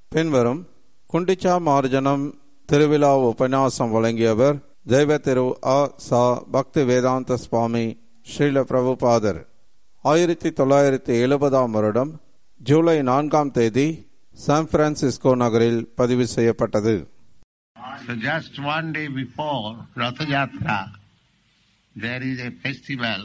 பின்வரும் குண்டிச்சா மார்ஜனம் திருவிழா உபன்யாசம் வழங்கியவர் தெய்வ திரு அ சா பக்தி வேதாந்த சுவாமி ஸ்ரீல பிரபுபாதர் ஆயிரத்தி தொள்ளாயிரத்தி எழுபதாம் வருடம் ஜூலை நான்காம் தேதி சான் பிரான்சிஸ்கோ நகரில் பதிவு செய்யப்பட்டது So just one day before Ratha Yatra, there is a festival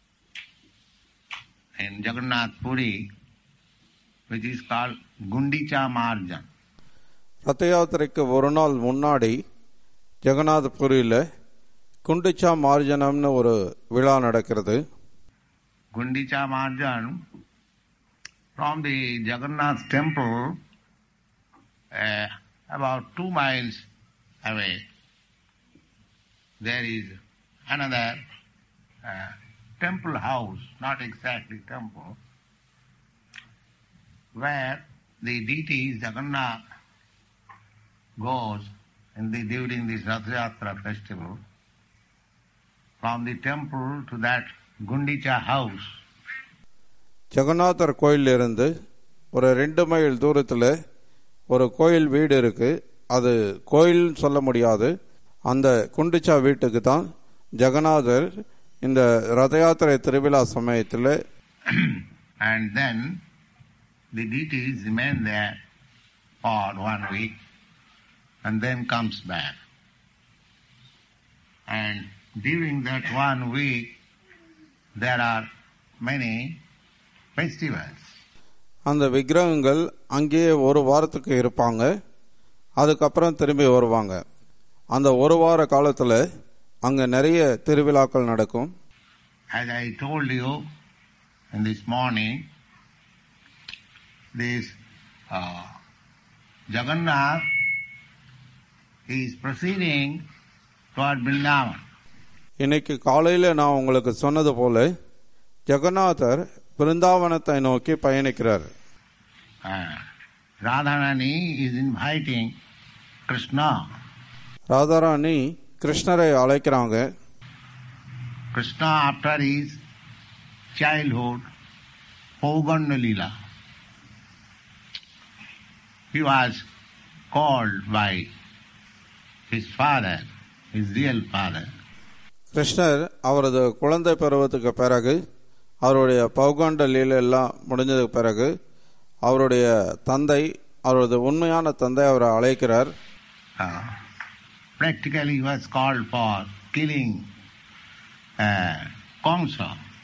in Jagannath Puri which is called Gundicha Marjan. ரத யாத்திரைக்கு ஒரு நாள் முன்னாடி ஜெகநாதபுரியில் குண்டிச்சா மார்ஜனம்னு ஒரு விழா நடக்கிறது Gundicha Marjan from the Jagannath temple uh, about two miles away there is another uh, temple house, not exactly temple, where the deity Jagannath goes in the, during this Rath Yatra festival from the temple to that Gundicha house. ஜெகநாதர் கோயிலிருந்து ஒரு ரெண்டு mile தூரத்தில் ஒரு கோயில் வீடு இருக்கு அது கோயில்னு சொல்ல முடியாது அந்த குண்டிச்சா வீட்டுக்கு தான் ஜெகநாதர் இந்த ரத யாத்திரை திருவிழா சமயத்தில் and then the deities remain there for one week and then comes back. And during that one week there are many festivals. அந்த விக்கிரகங்கள் அங்கேயே ஒரு வாரத்துக்கு இருப்பாங்க அதுக்கப்புறம் திரும்பி வருவாங்க அந்த ஒரு வார காலத்தில் அங்கே நிறைய திருவிழாக்கள் நடக்கும் As I told you in this morning, this uh, Jagannath is proceeding toward Vrindavan. இன்னைக்கு காலையில் நான் உங்களுக்கு சொன்னது போல ஜெகநாதர் பிருந்தாவனத்தை நோக்கி பயணிக்கிறார் Uh, Radharani is inviting Krishna. Radharani கிருஷ்ணரை அழைக்கிறாங்க Krishna after his childhood, Pauganda Lila. He was called by his father, his real father, கிருஷ்ணர் அவரது குழந்தை பருவத்துக்கு பிறகு அவருடைய பௌகாண்ட லீலை எல்லாம் முடிஞ்சதுக்கு பிறகு அவருடைய தந்தை அவரது உண்மையான தந்தை அவரை அழைக்கிறார் Uh, practically he was called for killing uh, Kamsa,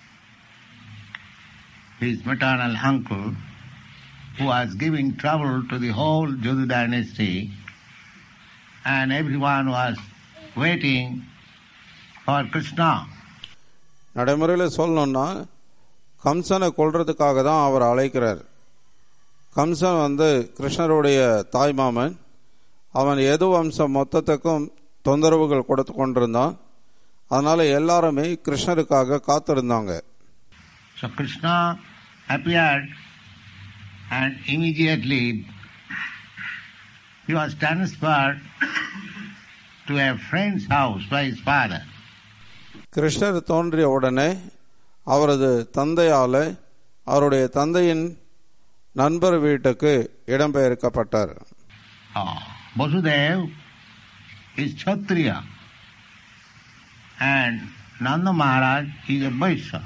his maternal uncle, who was giving trouble to the whole Jadu dynasty, and everyone was waiting for Krishna. நடைமுறையில் சொல்லணும்னா கம்சனை கொல்றதுக்காக தான் அவர் அழைக்கிறார் கம்சன் வந்து கிருஷ்ணருடைய தாய்மாமன் அவன் எது வம்சம் மொத்தத்துக்கும் தொந்தரவுகள் கொடுத்து கொண்டிருந்தான் அதனால எல்லாருமே கிருஷ்ணருக்காக காத்திருந்தாங்க So Krishna appeared and immediately he was transferred to a friend's house by his father. கிருஷ்ணர் தோன்றிய உடனே அவரது தந்தையால அவருடைய தந்தையின் நண்பர் வீட்டுக்கு இடம்பெயர்க்கப்பட்டார் Ah, Vasudev is Kshatriya and Nanda Maharaj is a Vaishya.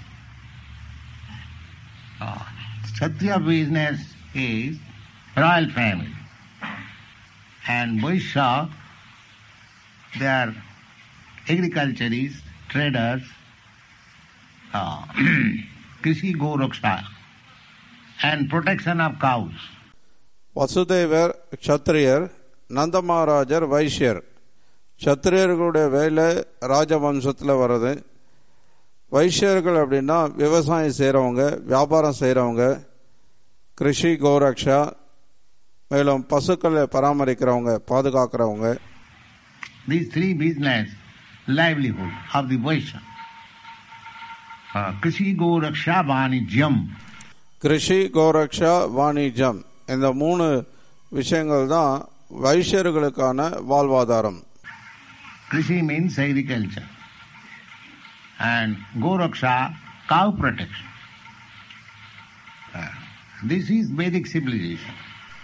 Ah, Kshatriya business is royal family and Vaishya they are agriculturists, traders, uh, Krishi Goraksha and protection of cows. வசுதேவர் க்ஷத்ரியர் நந்தமகாராஜர் வைஷ்யர் க்ஷத்ரியர்களுடைய வேலை ராஜவம்சத்தில் வர்றது வைஷ்யர்கள் அப்படின்னா விவசாயம் செய்கிறவங்க வியாபாரம் செய்கிறவங்க கிருஷி கோரக்ஷா மேலும் பசுக்களை பராமரிக்கிறவங்க பாதுகாக்கிறவங்க These three business livelihood of the Vaishya. Uh, Krishi Go Raksha Vanijyam. Krishi கோரக்ஷா வாணிஜம் இந்த மூணு விஷயங்கள் தான் வைஷ்யர்களுக்கான வாழ்வாதாரம் Krishi means agriculture. And Goraksha, cow protection. Uh, this is Vedic civilization.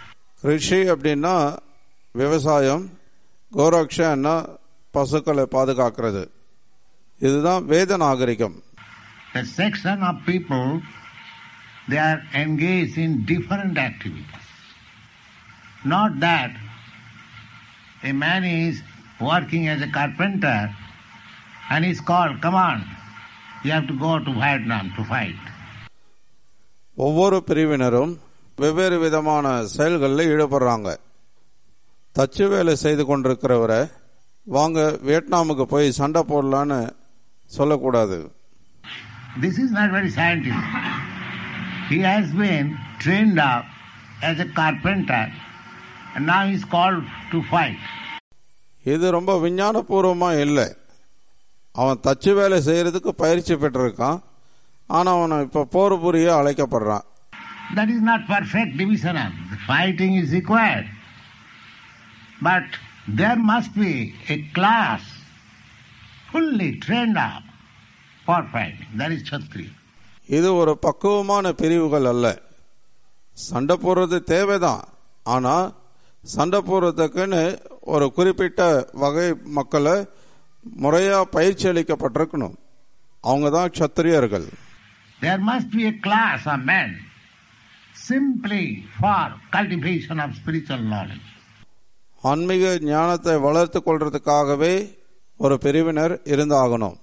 ரிஷி அப்படின்னா விவசாயம் கோரக்ஷன்னா பசுக்களை பாதுகாக்கிறது இதுதான் வேத நாகரிகம் A section of people, they are engaged in different activities. Not that a man is working as a carpenter and is called, come on, you have to go to Vietnam to fight. ஒவ்வொரு பிரிவினரும் வெவ்வேறு விதமான செயல்களில் ஈடுபடுறாங்க தச்சு வேலை செய்து கொண்டிருக்கிறவரை வாங்க வியட்நாமுக்கு போய் சண்டை போடலான்னு சொல்லக்கூடாது This is not very scientific. He has been trained up as a carpenter and now he is called to fight. இது ரொம்ப விஞ்ஞானபூர்வமா இல்லை அவன் தச்சு வேலை செய்யறதுக்கு பயிற்சி பெற்றிருக்கான் ஆனா அவன் இப்ப போர் புரிய அழைக்கப்படுறான் That is not perfect division of the fighting is required. But there must be a class fully trained up for fighting. That is Kshatriya. இது ஒரு பக்குவமான பிரிவுகள் அல்ல சண்டை போடுறது தேவைதான் ஆனா சண்டை போடுறதுக்குன்னு ஒரு குறிப்பிட்ட வகை மக்களை முறையா பயிற்சி அளிக்கப்பட்டிருக்கணும் அவங்க தான் க்ஷத்திரியர்கள் There must be a class of men simply for cultivation of spiritual knowledge. ஆன்மீக ஞானத்தை வளர்த்து கொள்றதுக்காகவே ஒரு பிரிவினர் இருந்தாகணும்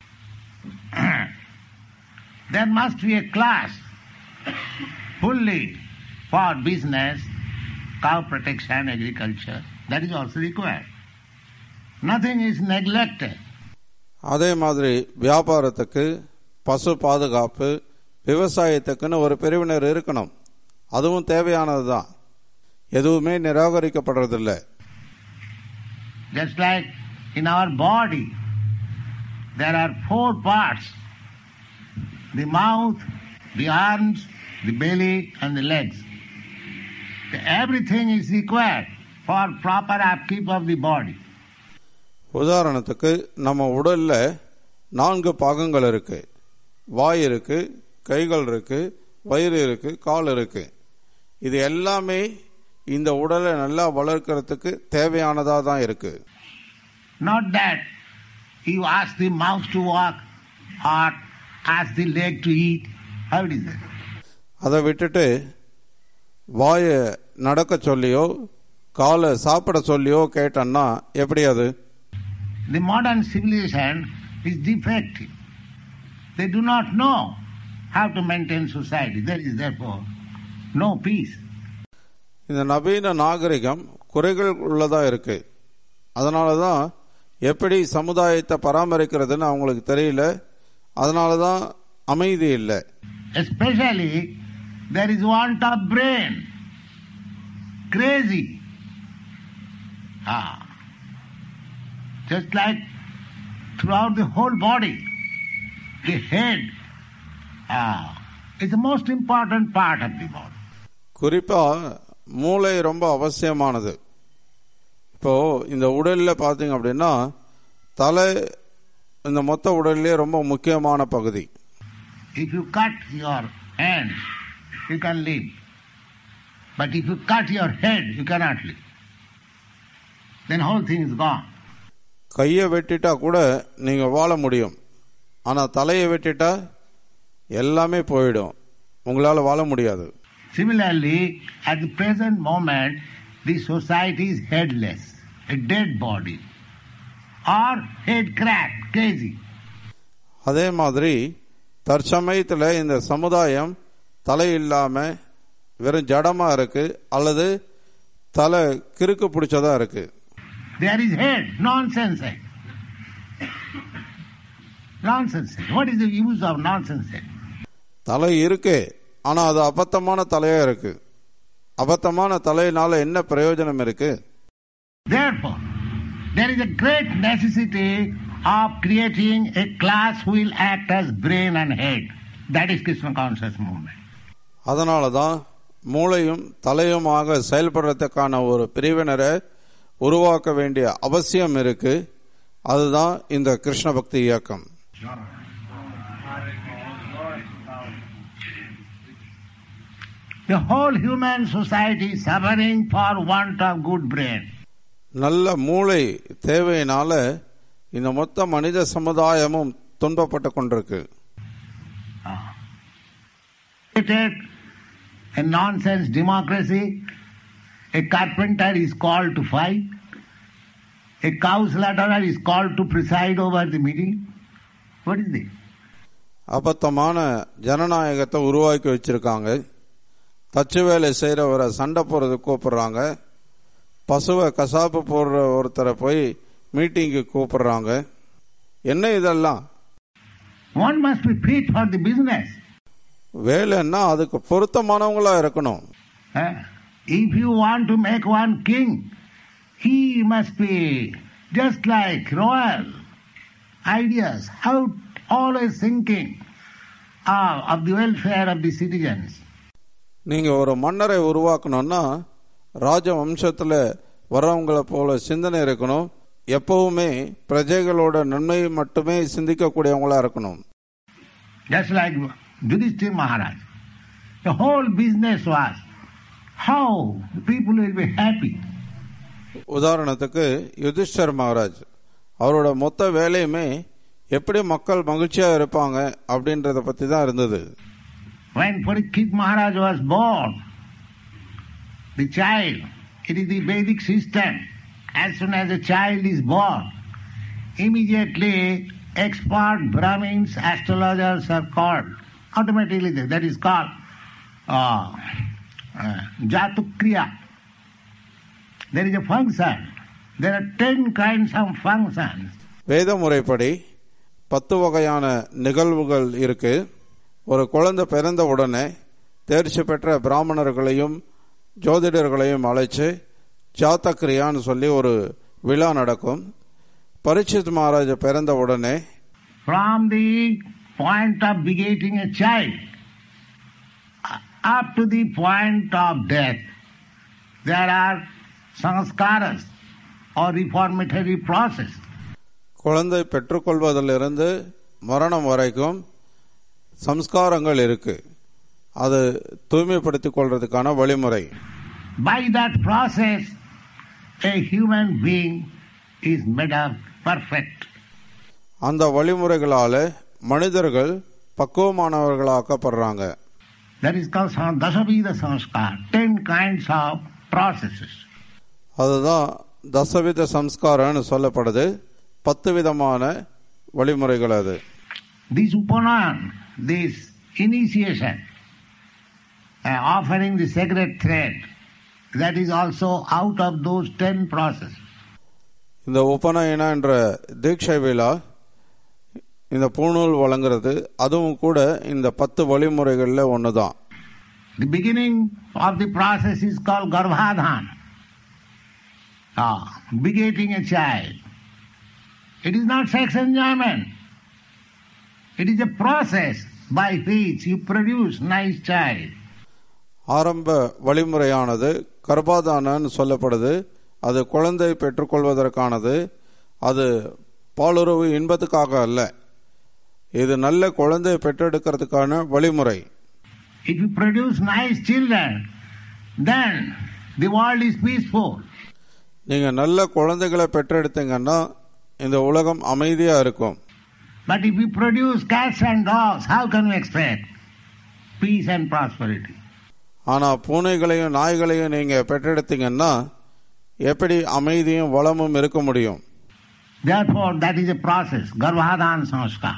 There must be a class fully for business, cow protection, agriculture. That is also required. Nothing is neglected. அதே மாதிரி வியாபாரத்துக்கு பசு பாதுகாப்பு விவசாயத்துக்குன்னு ஒரு பிரிவினர் இருக்கணும் அதுவும் தேவையானது தான் எதுவுமே நிராகரிக்கப்படுறதில்லை Just like in our body, there are four parts the mouth, the arms, the belly, and the legs. Everything is required for proper upkeep of the body. உதாரணத்துக்கு நம்ம உடல்ல நான்கு பாகங்கள் இருக்கு வாய் இருக்கு கைகள் இருக்கு வயிறு இருக்கு கால் இருக்கு இது எல்லாமே இந்த உடலை நல்லா வளர்க்கறதுக்கு தேவையானதா தான் இருக்கு Not that you ask the mouth to walk or ask the leg to eat. How it is that? அதை விட்டுட்டு வாயை நடக்க சொல்லியோ காலை சாப்பிட சொல்லியோ கேட்டோன்னா எப்படி அது The modern civilization is defective. They do not know how to maintain society. There is therefore no peace. இந்த நவீன நாகரிகம் குறைகள் உள்ளதா இருக்கு அதனால தான் எப்படி சமுதாயத்தை பராமரிக்கிறதுன்னு அவங்களுக்கு தெரியல அதனால தான் அமைதி இல்லை Especially there is want of brain. Crazy. Ah. Just like throughout the whole body, the head ah, is the most important part of the body. குறிப்பா மூளை ரொம்ப அவசியமானது இப்போ இந்த உடல்ல பாத்தீங்க அப்படின்னா தலை இந்த மொத்த உடல்லே ரொம்ப முக்கியமான பகுதி If you cut your hands, you can live. But if you cut your head, you cannot live. Then whole thing is gone. கையை வெட்டிட்டா கூட நீங்க வாழ முடியும் ஆனா தலையை வெட்டிட்டா எல்லாமே போயிடும் உங்களால வாழ முடியாது Similarly, at the present moment, the society is headless, a dead body, or head cracked, crazy. அதே மாதிரி தற்சமயத்துல இந்த சமுதாயம் தலை இல்லாம வெறும் ஜடமா இருக்கு அல்லது தலை கிறுக்கு பிடிச்சதா இருக்கு There is head, nonsense head. Nonsense head. What is the use of nonsense head? தலை இருக்கு ஆனா அது அபத்தமான தலையா இருக்கு அபத்தமான தலையினால என்ன பிரயோஜனம் இருக்கு Therefore, there is a great necessity of creating a class who will act as brain and head. That is Krishna conscious movement. அதனால தான் மூளையும் தலையுமாக செயல்படுறதுக்கான ஒரு பிரிவினரை உருவாக்க வேண்டிய அவசியம் இருக்கு அதுதான் இந்த கிருஷ்ண பக்தி இயக்கம் The whole human society is suffering for want of good brain. நல்ல மூளை தேவையினால இந்த மொத்த மனித சமுதாயமும் துன்பப்பட்டு கொண்டிருக்கு Created a nonsense democracy. A carpenter is called to fight. A cow slaughterer is called to preside over the meeting. What is this? அபத்தமான ஜனநாயகத்தை உருவாக்கி வச்சிருக்காங்க தச்சு வேலை செய்கிறவரை சண்டை போடுறது கூப்பிடுறாங்க பசுவை கசாப்பு போடுற ஒருத்தரை போய் மீட்டிங்கு கூப்பிடுறாங்க என்ன இதெல்லாம் One must be fit for the business. வேலைன்னா அதுக்கு பொருத்தமானவங்களா இருக்கணும் Eh? If you want to make one king, he must be just like royal ideas, how always thinking uh, of the welfare of the citizens. நீங்க ஒரு மன்னரை உருவாக்கணும்னா ராஜ வம்சத்துல வர்றவங்கள போல சிந்தனை இருக்கணும் எப்பவுமே பிரஜைகளோட நன்மையை மட்டுமே சிந்திக்கக்கூடியவங்களா இருக்கணும் Just like Yudhishthir Maharaj. The whole business was how the people will be happy. உதாரணத்துக்கு யுதிஷ்டர் மகாராஜ் அவரோட மொத்த வேலையுமே எப்படி மக்கள் மகிழ்ச்சியா இருப்பாங்க அப்படின்றத பத்தி தான் இருந்தது When Parikshit Maharaj was born, the child, it is the Vedic system. As soon as a child is born, immediately expert Brahmins, astrologers are called. Automatically, that that is called uh, uh, Jatukriya. There is a function. There are ten kinds of functions. வேத முறைப்படி பத்து வகையான நிகழ்வுகள் இருக்கு ஒரு குழந்தை பிறந்த உடனே தேர்ச்சி பெற்ற பிராமணர்களையும் ஜோதிடர்களையும் அழைச்சு ஜாத்தக்ரியான்னு சொல்லி ஒரு விழா நடக்கும் பரீட்சித் மகாராஜ் பிறந்த உடனே from the point of begetting a child uh, up to the point of death, there are sanskaras or reformatory process. குழந்தை பெற்றுக்கொள்வதிலிருந்து மரணம் வரைக்கும் சம்ஸ்காரங்கள் இருக்கு அது தூய்மைப்படுத்திக் கொள்றதுக்கான வழிமுறை By that process, a human being is made up perfect. அந்த வழிமுறைகளால மனிதர்கள் பக்குவமானவர்களாக்கப்படுறாங்க That is called san- Dasavida Sanskar, ten kinds of processes. அதுதான் தசவித சம்ஸ்காரம்னு சொல்லப்படுது பத்து விதமான வழிமுறைகள் அது This Upanan, this initiation, uh, offering the sacred thread, that is also out of those ten processes. இந்த உபநயன என்ற தீட்சை விழா இந்த பூணூல் வழங்குறது அதுவும் கூட இந்த பத்து வழிமுறைகளில் ஒன்று தான் The beginning of the process is called Garbhadhan. Ah, begetting a child. It is not sex enjoyment. It is a process by which you produce nice child. ஆரம்ப வழிமுறையானது கர்ப்பாதானன்னு சொல்லப்படுது அது குழந்தை பெற்றுக்கொள்வதற்கானது அது பாலுறவு இன்பத்துக்காக அல்ல இது நல்ல குழந்தை பெற்றெடுக்கிறதுக்கான வழிமுறை If you produce nice children, then the world is peaceful. நீங்க நல்ல குழந்தைகளை பெற்றெடுத்தீங்கன்னா இந்த உலகம் அமைதியா இருக்கும் But if you produce cats and dogs, how can you expect peace and prosperity? ஆனா பூனைகளையும் நாய்களையும் நீங்க பெற்றெடுத்தீங்கன்னா எப்படி அமைதியும் வளமும் இருக்க முடியும் Therefore, that is a process, Garbhadan Sanskar.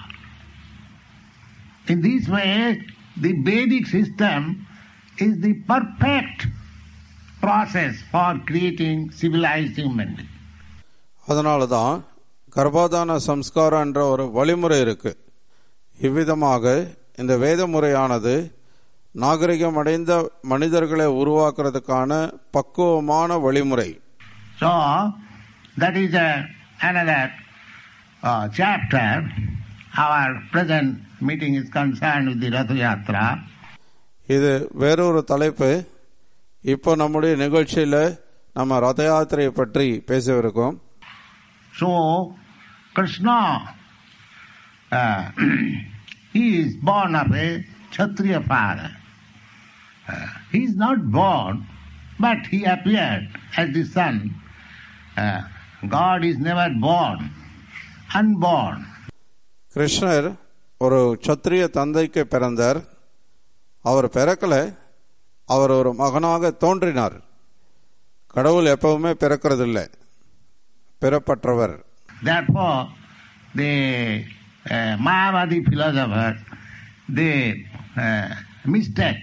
In this way, the Vedic system is the perfect process for creating civilized human beings. அதனால தான் கர்ப்பாதான சம்ஸ்காரம் என்ற ஒரு வழிமுறை இருக்கு இவ்விதமாக இந்த வேத முறையானது நாகரிகம் அடைந்த மனிதர்களை உருவாக்குறதுக்கான பக்குவமான வழிமுறை So, that is a, another uh, chapter. Our present meeting is concerned with the Ratha Yatra. இது வேறொரு தலைப்பு இப்போ நம்முடைய நிகழ்ச்சியில நம்ம ரத யாத்திரையை பற்றி பேசவிருக்கோம் So, Krishna, uh, he is born of a Kshatriya father. Uh, he is not born, but he appeared as the son. Uh, God is never born, unborn. கிருஷ்ணர் ஒரு சத்திரிய தந்தைக்கு பிறந்தார் அவர் பிறக்கல அவர் ஒரு மகனாக தோன்றினார் கடவுள் எப்பவுமே பிறக்கிறதில்லை பிறப்பற்றவர் Therefore, the uh, Mayavadi philosopher, they uh, mistake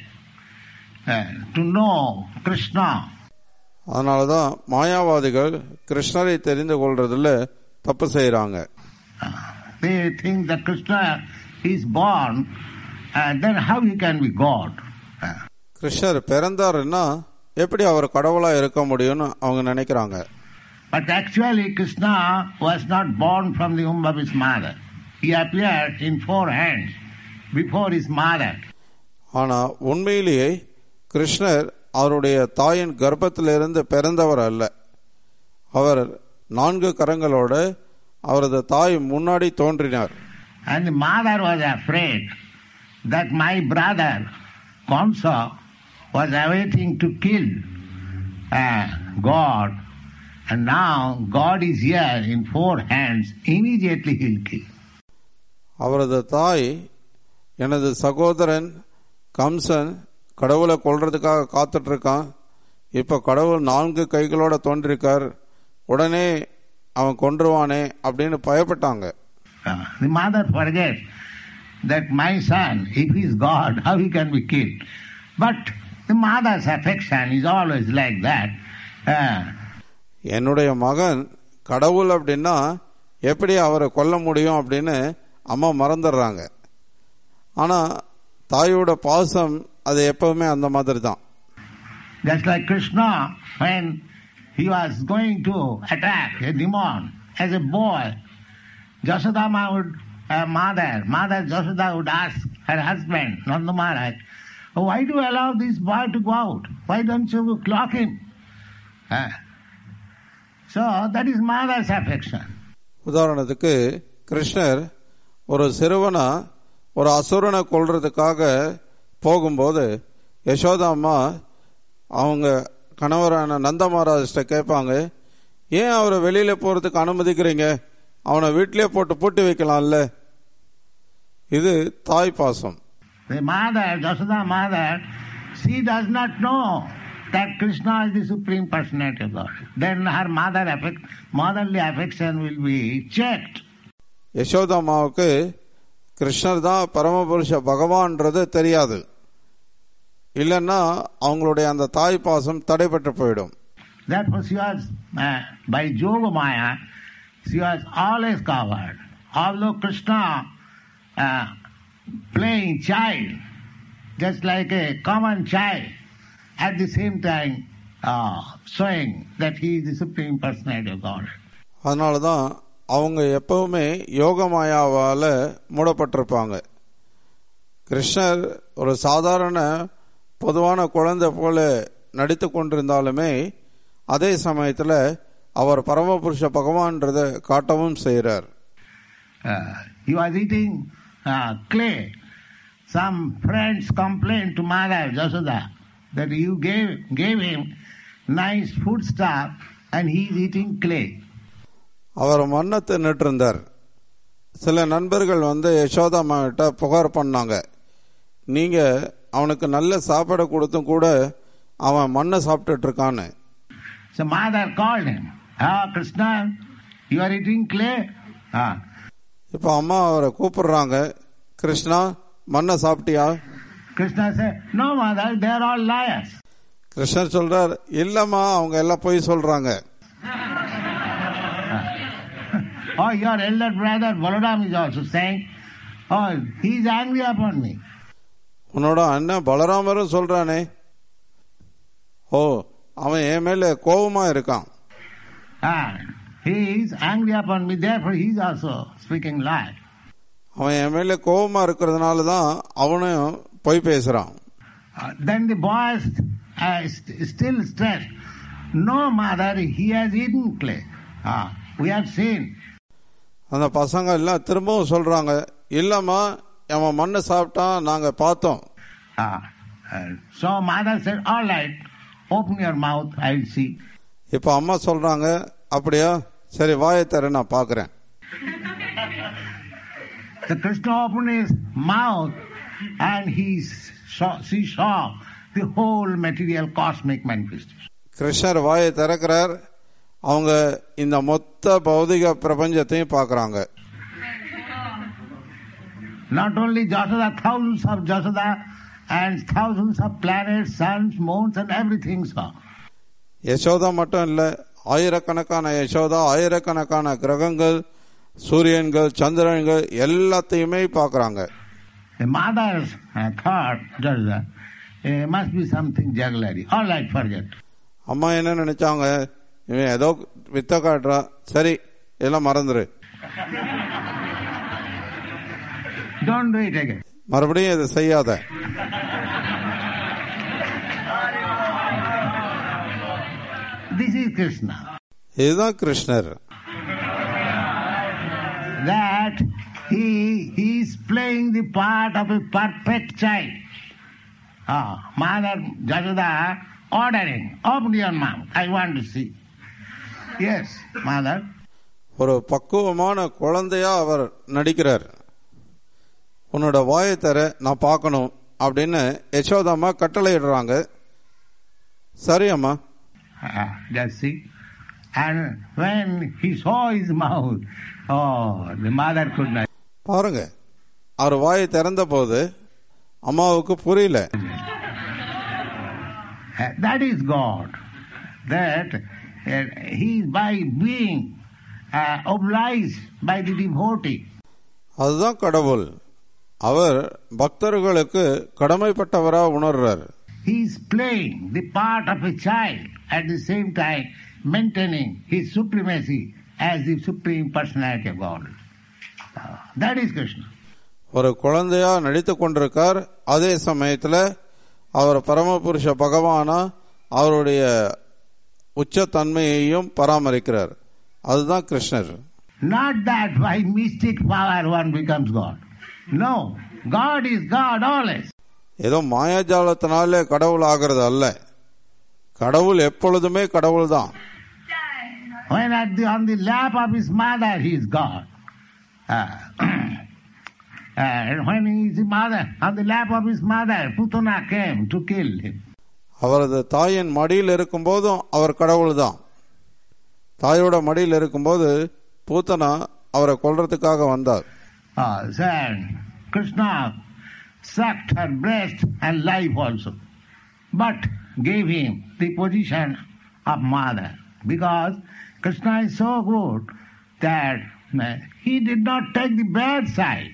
uh, to know Krishna அதனால தான் மாயாவாதிகள் கிருஷ்ணரை தெரிந்து கொள்றதுல தப்பு செய்கிறாங்க Uh, they think that Krishna is born, and then how he can be God? Uh, கிருஷ்ணர் பிறந்தாருன்னா எப்படி அவர் கடவுளா இருக்க முடியும்னு அவங்க நினைக்கிறாங்க But actually, Krishna was not born from the womb of his mother. He appeared in four hands before his mother. ஆனா உண்மையிலேயே கிருஷ்ணர் அவருடைய தாயின் கர்ப்பத்திலிருந்து பிறந்தவர் அல்ல அவர் நான்கு கரங்களோட அவரது தாய் முன்னாடி தோன்றினார் And the mother was afraid that my brother, Kamsa, was awaiting to kill uh, God. And now God is here in four hands. Immediately he'll kill. அவரது தாய் எனது சகோதரன் கம்சன் கடவுளை கொல்றதுக்காக காத்துட்டு இருக்கான் இப்ப கடவுள் நான்கு கைகளோட தோன்றிருக்கார் உடனே அவன் கொன்றுவானே அப்படின்னு பயப்பட்டாங்க Uh, the mother forgets that my son, if he is God, how he can be killed. But the mother's affection is always like that. Uh, என்னுடைய மகன் கடவுள் அப்படின்னா எப்படி அவரை கொல்ல முடியும் அப்படின்னு அம்மா மறந்துடுறாங்க ஆனா தாயோட பாசம் அது எப்பவுமே அந்த மாதிரி தான் just like Krishna, when he was going to attack a demon as a boy, Jasodama would, uh, mother, mother Jasoda would ask her husband, Nanda Maharaj, "Oh, why do you allow this boy to go out? Why don't you clock him? Uh, so that is mother's affection. உதாரணத்துக்கு கிருஷ்ணர் ஒரு சிறுவனா ஒரு அசுரனை கொல்றதுக்காக போகும்போது யசோதா அம்மா அவங்க கணவரான நந்த மகாராஜ்கிட்ட கேட்பாங்க ஏன் அவரை வெளியில போறதுக்கு அனுமதிக்கிறீங்க அவனை வீட்டிலே போட்டு பூட்டி வைக்கலாம்ல இது தாய் பாசம் The mother, Jasoda mother, she does not know that Krishna is the Supreme Personality of God. Then her mother affect, motherly affection will be checked. Yashoda அம்மாவுக்கு கிருஷ்ணர் தான் பரமபுருஷ பகவான்ன்றது தெரியாது இல்லைன்னா அவங்களுடைய அந்த தாய் பாசம் தடைபட்டு போயிடும் Therefore she was, uh, by Yoga Maya, she was always covered. Although Krishna uh, playing child, just like a common child, at the same time uh, showing that he is the Supreme Personality of God. அதனால தான் அவங்க எப்பவுமே யோகமாயாவால மூடப்பட்டிருப்பாங்க கிருஷ்ணர் ஒரு சாதாரண பொதுவான குழந்தை போல நடித்து கொண்டிருந்தாலுமே அதே சமயத்தில் அவர் பரமபுருஷ பகவான்றதை காட்டவும் செய்கிறார் Uh, he was eating uh, clay. Some friends complained to Mother Jasoda that you gave, gave him nice food stuff and he is eating clay. அவர் மண்ணை தின்னுட்டு இருந்தார் சில நண்பர்கள் வந்து யசோதாமா கிட்ட புகார் பண்ணாங்க நீங்க அவனுக்கு நல்ல சாப்பாடு கொடுத்தும் கூட அவன் மண்ணை சாப்பிட்டுட்டு இருக்கான்னு So mother called him, Ah, Krishna, you are eating clay? Ah. இப்போ அம்மா அவரை கூப்பிடுறாங்க கிருஷ்ணா மண்ணை சாப்பிட்டியா Krishna said, No, mother, they are all liars. கிருஷ்ணர் சொல்றார் இல்லம்மா அவங்க எல்லாம் போய் சொல்றாங்க Oh, your elder brother Balaram is also saying, Oh, he is angry upon me. உன்னோட அண்ணன் பலராமரும் சொல்றானே ஓ அவன் என் மேல கோபமா இருக்கான் Ah, he is angry upon me, therefore he is also speaking lie. அவன் என் மேல கோபமா இருக்கிறதுனால தான் அவனும் போய் பேசுறான் Uh, then the boys uh, st- still stress, No, mother, he has eaten clay. Ah, we have seen. அந்த பசங்க எல்லாம் திரும்பவும் சொல்றாங்க இல்லம்மா அவன் மண்ணை சாப்பிட்டான் நாங்க பார்த்தோம் Ah, Uh, so mother said, all right, open your mouth, I'll see. இப்போ அம்மா சொல்றாங்க அப்படியா சரி வாயை தர நான் பார்க்கறேன் The Krishna opened his mouth and he saw, she saw the whole material cosmic manifestation. கிருஷ்ணர் வாயை திறக்கிறார் அவங்க இந்த மொத்த பௌதிக பிரபஞ்சத்தையும் பார்க்கறாங்க Not only Jasada, thousands of Jasada and thousands of planets, suns, moons and everything saw. Yashoda மட்டும் இல்ல ஆயிரக்கணக்கான யசோதா ஆயிரக்கணக்கான கிரகங்கள் சூரியன்கள் சந்திரன்கள் எல்லாத்தையுமே பார்க்கறாங்க The mother's uh, thought, Jasada, uh, must be something jugglery. All right, forget. அம்மா என்ன நினைச்சாங்க இவன் ஏதோ வித்த காட்டுறான் சரி எல்லாம் மறந்துரு Don't do it again. மறுபடியும் இதை செய்யாத This is Krishna. இதுதான் கிருஷ்ணர் That he, he is playing the part of a perfect child. Ah, Mother Jasada ordering, open your mouth, I want to see. Yes, Mother. ஒரு பக்குவமான குழந்தையா அவர் நடிக்கிறார் உன்னோட வாயை தர நான் பார்க்கணும் அப்படின்னு யசோதாம்மா கட்டளையிடுறாங்க சரி அம்மா Ah, just see. And when he saw his mouth, oh, the mother could not. பாருங்க அவர் வாயை திறந்த போது அம்மாவுக்கு புரியல Uh, That is God. That uh, he is by being uh, obliged by the devotee. அதுதான் கடவுள் அவர் பக்தர்களுக்கு கடமைப்பட்டவரா உணர்றார் He is playing the part of a child at the same time maintaining his supremacy as the supreme personality of God. Uh, that is Krishna. ஒரு குழந்தையா நடித்து கொண்டிருக்கார் அதே சமயத்துல அவர் பரமபுருஷ பகவானா அவருடைய உச்சத்தன்மையையும் பராமரிக்கிறார் அதுதான் கிருஷ்ணர் Not that by mystic power one becomes God. No, God is God always. ஏதோ மாயாஜாலத்தினால கடவுள் ஆகிறது அல்ல கடவுள் எப்பொழுதுமே கடவுள் தான் When at the, on the lap of his mother he is God. Uh, and when he is the mother, on the lap of his mother, Putana came to kill him. அவரது தாயின் மடியில் இருக்கும்போதும் அவர் கடவுள் தான் தாயோட மடியில் இருக்கும்போது பூத்தனா அவரை கொல்றதுக்காக வந்தார் Uh, then Krishna sucked her breast and life also, but gave him the position of mother because Krishna is so good that uh, he did not take the bad side.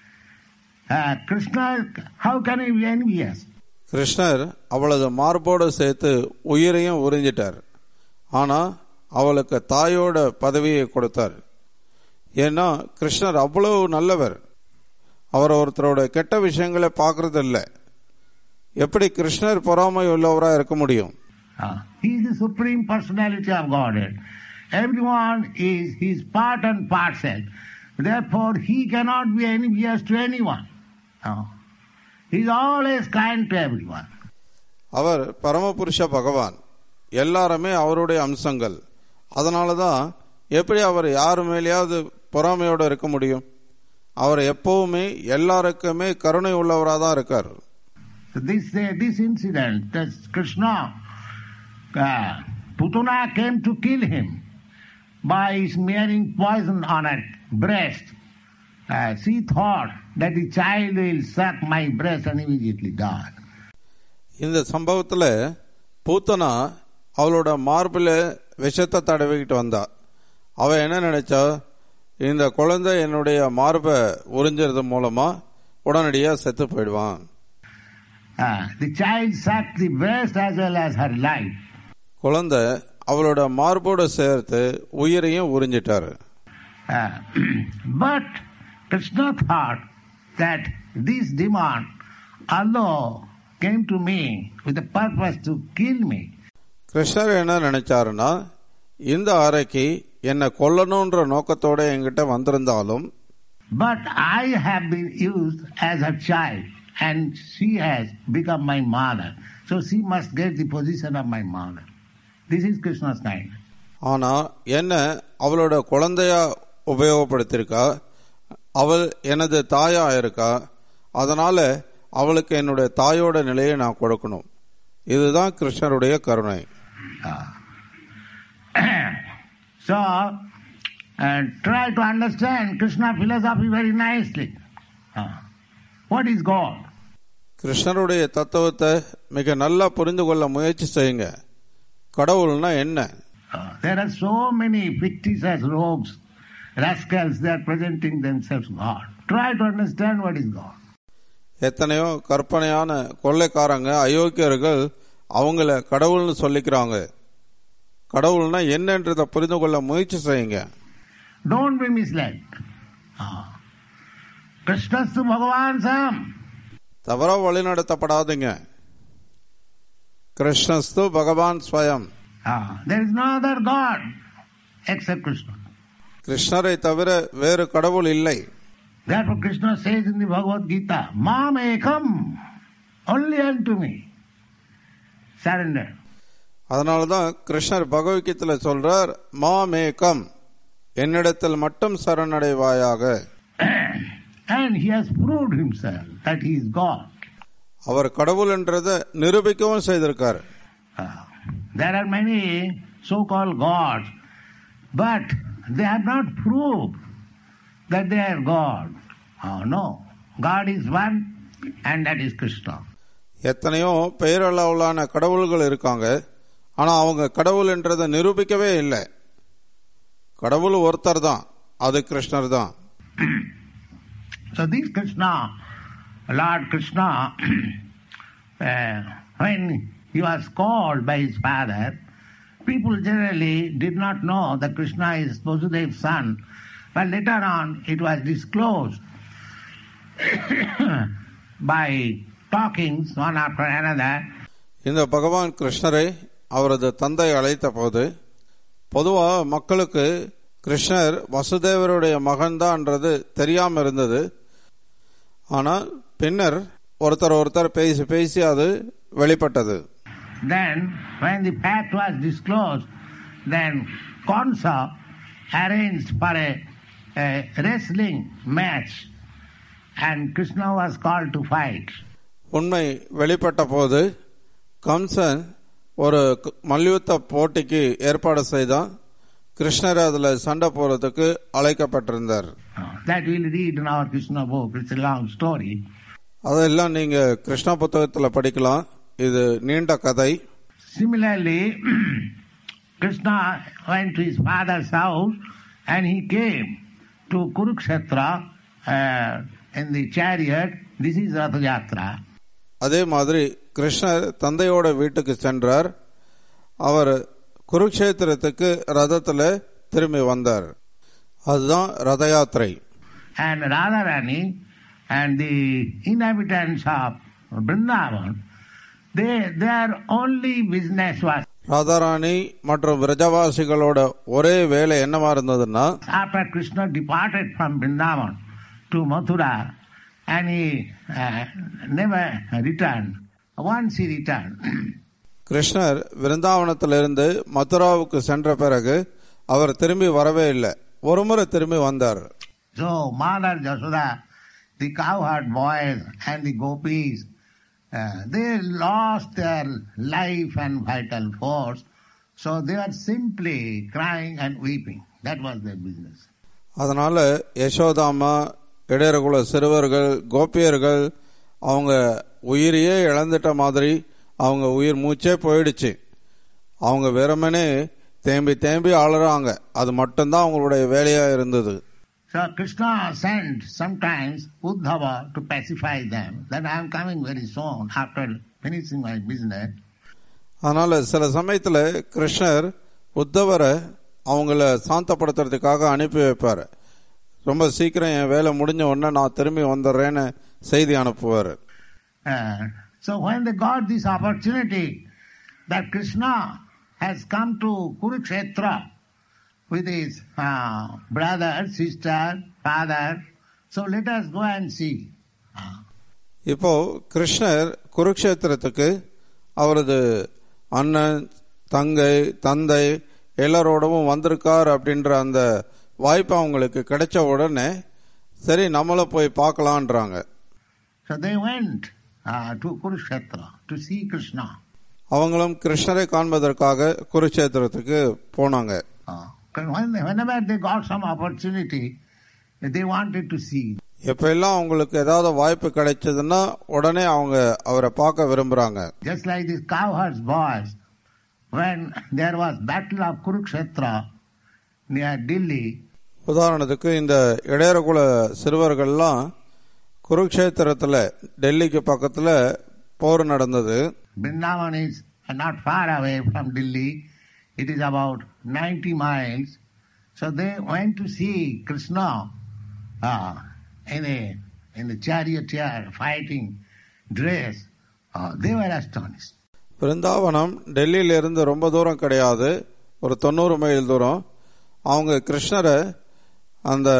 Uh, Krishna, how can he be envious? கிருஷ்ணர் அவளது மார்போடு சேர்த்து உயிரையும் உறிஞ்சிட்டார் ஆனா அவளுக்கு தாயோட பதவியை கொடுத்தார் ஏன்னா கிருஷ்ணர் அவ்வளவு நல்லவர் அவர் ஒருத்தரோட கெட்ட விஷயங்களை பார்க்கறது இல்ல எப்படி கிருஷ்ணர் பொறாமை உள்ளவரா இருக்க முடியும் Uh, he is the supreme personality of Godhead. Everyone is his part and parcel. Therefore, he cannot be envious to anyone. Uh, he is always kind to everyone. அவர் பரமபுருஷ பகவான் எல்லாருமே அவருடைய அம்சங்கள் அதனால தான் எப்படி அவர் யாரு மேலேயாவது பொறாமையோட இருக்க முடியும் அவர் எப்பவுமே எல்லாருக்குமே கருணை உள்ளவராக தான் இருக்கார் So this uh, this incident, that Krishna, uh, Putana came to kill him by smearing poison on her breast. Uh, she thought that the child will suck my breast and immediately die. இந்த சம்பவத்துல பூத்தனா அவளோட மார்பில் விஷத்தை தடவிக்கிட்டு வந்தா அவ என்ன நினைச்சா இந்த குழந்தை என்னுடைய மார்பை உறிஞ்சறது மூலமா உடனடியா செத்து போயிடுவான் Uh, the child sucked the breast as well as her life. குழந்தை அவளோட மார்போடு சேர்த்து உயிரையும் உறிஞ்சிட்டாரு Uh, but Krishna thought that this demon, although came to me with the purpose to kill me, கிருஷ்ணர் என்ன நினைச்சாருன்னா இந்த அறைக்கு என்னை கொல்லணுன்ற நோக்கத்தோட என்கிட்ட வந்திருந்தாலும் but I have been used as a child and she has become my mother. So she must get the position of my mother. This is Krishna's kindness. ஆனா என்ன அவளோட குழந்தையா உபயோகப்படுத்தியிருக்கா அவள் எனது தாயா இருக்கா அதனால அவளுக்கு என்னுடைய தாயோட நிலையை நான் கொடுக்கணும் இதுதான் கிருஷ்ணருடைய கருணை so, uh, try to understand Krishna philosophy very nicely. Uh, what is God? கிருஷ்ணருடைய தத்துவத்தை மிக நல்லா புரிந்து கொள்ள முயற்சி செய்யுங்க கடவுள்னா என்ன Uh, there are so many fictitious rogues, rascals, they are presenting themselves God. Try to understand what is God. எத்தனையோ கற்பனையான கொள்ளைக்காரங்க அயோக்கியர்கள் அவங்கள கடவுள்னு சொல்லிக்கிறாங்க கடவுள்னா என்னன்றதை புரிந்து கொள்ள முயற்சி செய்யுங்க Don't be misled. Uh, Krishnastu Bhagavan Sam. தவறா வழிநடத்தப்படாதீங்க கிருஷ்ணஸ்து பகவான் ஸ்வயம் Uh, there is no other God except Krishna. கிருஷ்ணரை தவிர வேறு கடவுள் இல்லை Therefore Krishna says in the Bhagavad Gita, Mam ekam, only unto me. Surrender. அதனாலதான் கிருஷ்ணர் பகவத்கீதையில சொல்றார் மாமேகம் என்னிடத்தில் மட்டும் சரணடைவாயாக and he has proved himself that he is God. அவர் கடவுள் என்றதை நிரூபிக்கவும் செய்திருக்கார் Uh, there are many so-called gods, but they have not proved that they are God. Oh no. God is one and that is Krishna. எத்தனையோ பெயரளவிலான கடவுள்கள் இருக்காங்க ஆனா அவங்க கடவுள் என்றதை நிரூபிக்கவே இல்லை கடவுள் ஒருத்தர் தான் அது கிருஷ்ணர் தான் So this Krishna, Lord Krishna, uh, when he was called by his father, people generally did not know that Krishna is Vasudev's son. But later on it was disclosed by talkings one after another. இந்த பகவான் கிருஷ்ணரை அவரது தந்தை அழைத்த போது பொதுவா மக்களுக்கு கிருஷ்ணர் வசுதேவருடைய மகன்தான்ன்றது தெரியாம இருந்தது ஆனால் பின்னர் ஒருத்தர் ஒருத்தர் பேசி பேசி அது வெளிப்பட்டது Then, when the fact was disclosed, then Kansa arranged for a, a wrestling match and Krishna was called to fight. உண்மை வெளிப்பட்ட போது கம்சன் ஒரு க- மல்யுத்த போட்டிக்கு ஏற்பாடு செய்தான் கிருஷ்ணர் அதுல சண்டை போறதுக்கு அழைக்கப்பட்டிருந்தார் Uh, That we'll read in our Krishna book. It's a long story. அதெல்லாம் நீங்க கிருஷ்ணா புத்தகத்துல படிக்கலாம் இது நீண்ட கதை Similarly, Krishna went to his father's house and he came to Kurukshetra uh, in the chariot. This is Ratha Yatra. அதே மாதிரி கிருஷ்ணர் தந்தையோட வீட்டுக்கு சென்றார் அவர் குருக்ஷேத்திரத்துக்கு ரதத்துல திரும்பி வந்தார் அதுதான் ரத யாத்திரை And Radharani and the inhabitants of Vrindavan, they, their only business was Radharani மற்றும் விரஜவாசிகளோட ஒரே வேலை என்னவா இருந்ததுன்னா after Krishna departed from Vrindavan to Mathura and he uh, never returned. Once he returned, கிருஷ்ணர் விருந்தாவனத்திலிருந்து மதுராவுக்கு சென்ற பிறகு அவர் திரும்பி வரவே இல்லை ஒரு முறை திரும்பி வந்தார் so Mother Jasoda, the cowherd boys and the gopis, uh, they lost their life and vital force. So they were simply crying and weeping. That was their business. அதனால யசோதாமா இடையர்குல சிறுவர்கள் கோபியர்கள் அவங்க உயிரையே இழந்துட்ட மாதிரி அவங்க உயிர் மூச்சே போயிடுச்சு அவங்க வெறுமனே தேம்பி தேம்பி அழுறாங்க அது மட்டும்தான் அவங்களுடைய வேலையா இருந்தது So Krishna sent sometimes Uddhava to pacify them that I am coming very soon after finishing my business. அதனால சில சமயத்துல கிருஷ்ணர் உத்தவரை அவங்கள சாந்தப்படுத்துறதுக்காக அனுப்பி வைப்பார் ரொம்ப சீக்கிரம் என் வேலை முடிஞ்ச உடனே நான் திரும்பி வந்துடுறேன்னு செய்தி அனுப்புவார் Uh, so when they got this opportunity that Krishna has come to Kurukshetra with his uh, brother, sister, father, so let us go and see. Uh, இப்போ கிருஷ்ணர் குருக்ஷேத்திரத்துக்கு அவரது அண்ணன் தங்கை தந்தை எல்லாரோடவும் வந்திருக்கார் அப்படின்ற அந்த வாய்ப்பு அவங்களுக்கு கிடைச்ச உடனே சரி நம்மளும் போய் பார்க்கலான்றாங்க So they went uh, to Kurukshetra to see Krishna. அவங்களும் கிருஷ்ணரை காண்பதற்காக குருக்ஷேத்திரத்துக்கு போனாங்க Uh, when, whenever they got some opportunity, they wanted to see. எப்ப எல்லாம் அவங்களுக்கு ஏதாவது வாய்ப்பு கிடைச்சதுன்னா உடனே அவங்க அவரை பார்க்க விரும்புறாங்க Just like these cowherds boys, when there was battle of Kurukshetra near Delhi, உதாரணத்துக்கு இந்த இடையரகுல சிறுவர்கள்லாம் குருக்ஷேத்திரத்துல டெல்லிக்கு பக்கத்துல போர் நடந்தது Vrindavan is not far away from Delhi. It is about 90 miles. So they went to see Krishna uh, in a in the charioteer fighting dress. Uh, they were astonished. Brindavanam டெல்லியில இருந்து ரொம்ப தூரம் கிடையாது ஒரு தொண்ணூறு மைல் தூரம் அவங்க கிருஷ்ணரை அந்த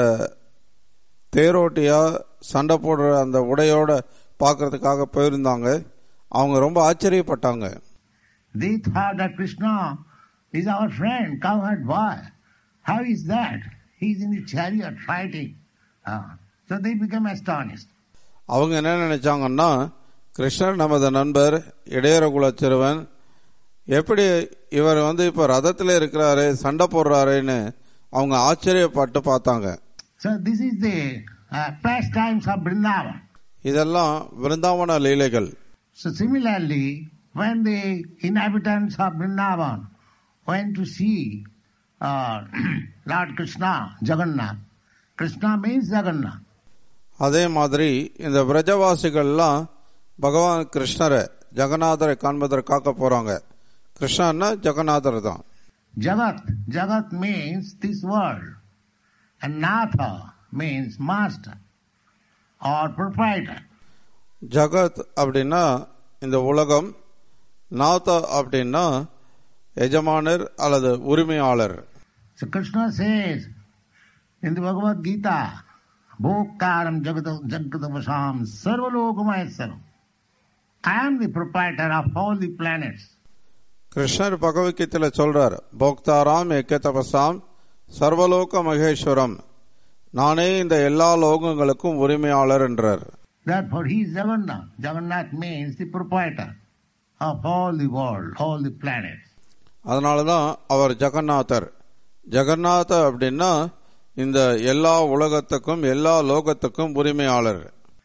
தேரோட்டியா சண்டை போடுற அந்த உடையோட பார்க்கறதுக்காக போயிருந்தாங்க அவங்க ரொம்ப ஆச்சரியப்பட்டாங்க They thought that Krishna is our friend, cowherd boy. How is that? He is in the chariot fighting. Uh, so they became astonished. அவங்க என்ன நினைச்சாங்கன்னா கிருஷ்ணர் நமது நண்பர் இடையரகுல சிறுவன் எப்படி இவர் வந்து இப்ப ரதத்துல இருக்கிறாரு சண்டை போடுறாருன்னு அவங்க ஆச்சரியப்பட்டு பார்த்தாங்க So this is the uh, pastimes of Vrindavan. இதெல்லாம் விருந்தாவன லீலைகள் So similarly, when the inhabitants of Vrindavan went to see uh, Lord Krishna, Jagannath, Krishna means Jagannath. அதே மாதிரி இந்த பிரஜவாசிகள்லாம் பகவான் கிருஷ்ணரை ஜெகநாதரை காண்பதற்காக போறாங்க கிருஷ்ணன்னா ஜெகநாதர் தான் Jagat, Jagat means this world. And Natha means master or proprietor. ஜகத் அப்படின்னா இந்த உலகம் நாதா அப்படின்னா எஜமானர் அல்லது உரிமையாளர் So Krishna says in the Bhagavad Gita, Bhokkaram Jagatavasam Sarvalokamayasam. I am the proprietor of all the planets. கிருஷ்ணர் பகவத்கீதையில சொல்றார் போக்தாராம் எக்க தபசாம் சர்வலோக மகேஸ்வரம் நானே இந்த எல்லா லோகங்களுக்கும் உரிமையாளர் என்றார் Therefore he is Jagannath. Jagannath means the proprietor of all the world, all the planets. அதனாலதான் அவர் ஜெகநாதர் ஜெகநாத அப்படின்னா இந்த எல்லா உலகத்துக்கும் எல்லா லோகத்துக்கும் உரிமையாளர்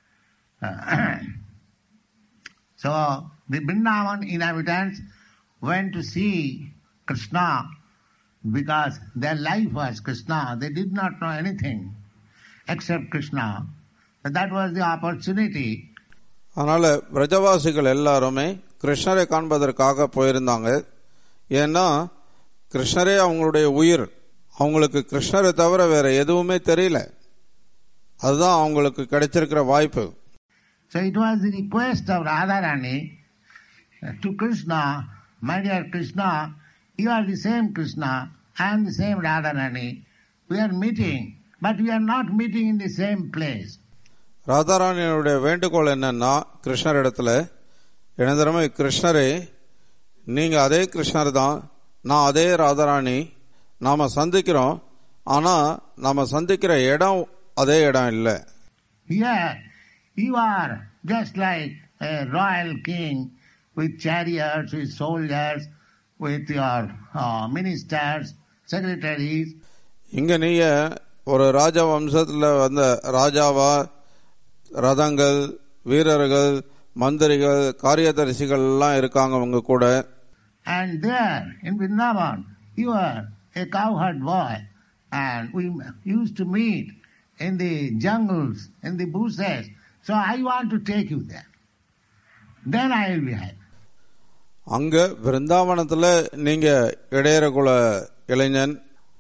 so the Vrindavan inhabitants went to see Krishna because their life was Krishna. They did not know anything except Krishna. So that was the opportunity அதனால பிரஜவாசிகள் எல்லாருமே கிருஷ்ணரை காண்பதற்காக போயிருந்தாங்க ஏன்னா கிருஷ்ணரே அவங்களுடைய உயிர் அவங்களுக்கு கிருஷ்ணரை தவிர வேற எதுவுமே தெரியல அதுதான் அவங்களுக்கு கிடைச்சிருக்கிற வாய்ப்பு So it was the request of Radharani to Krishna, my dear Krishna, you are the same Krishna, I am the same Radharani. We are meeting, but we are not meeting in the same place. ராதாராணியனுடைய வேண்டுகோள் என்னன்னா கிருஷ்ணர் இடத்துல எனதரமை கிருஷ்ணரே நீங்க அதே கிருஷ்ணர் தான் நான் அதே ராதாராணி நாம சந்திக்கிறோம் ஆனா நாம சந்திக்கிற இடம் அதே இடம் இல்லை Here, you are just like a royal king with chariots, with soldiers, with your uh, ministers, secretaries. இங்க நீங்க ஒரு ராஜ வம்சத்துல வந்த ராஜாவா ரதங்கள் வீரர்கள் மந்திரிகள் காரியதரிசிகள் எல்லாம் இருக்காங்க உங்க கூட And there in Vrindavan, you are a cowherd boy. And we used to meet in the jungles, in the bushes. So I want to take you there. Then I will be happy. அங்க பிருந்தாவனத்துல நீங்க இடையறகுல இளைஞன்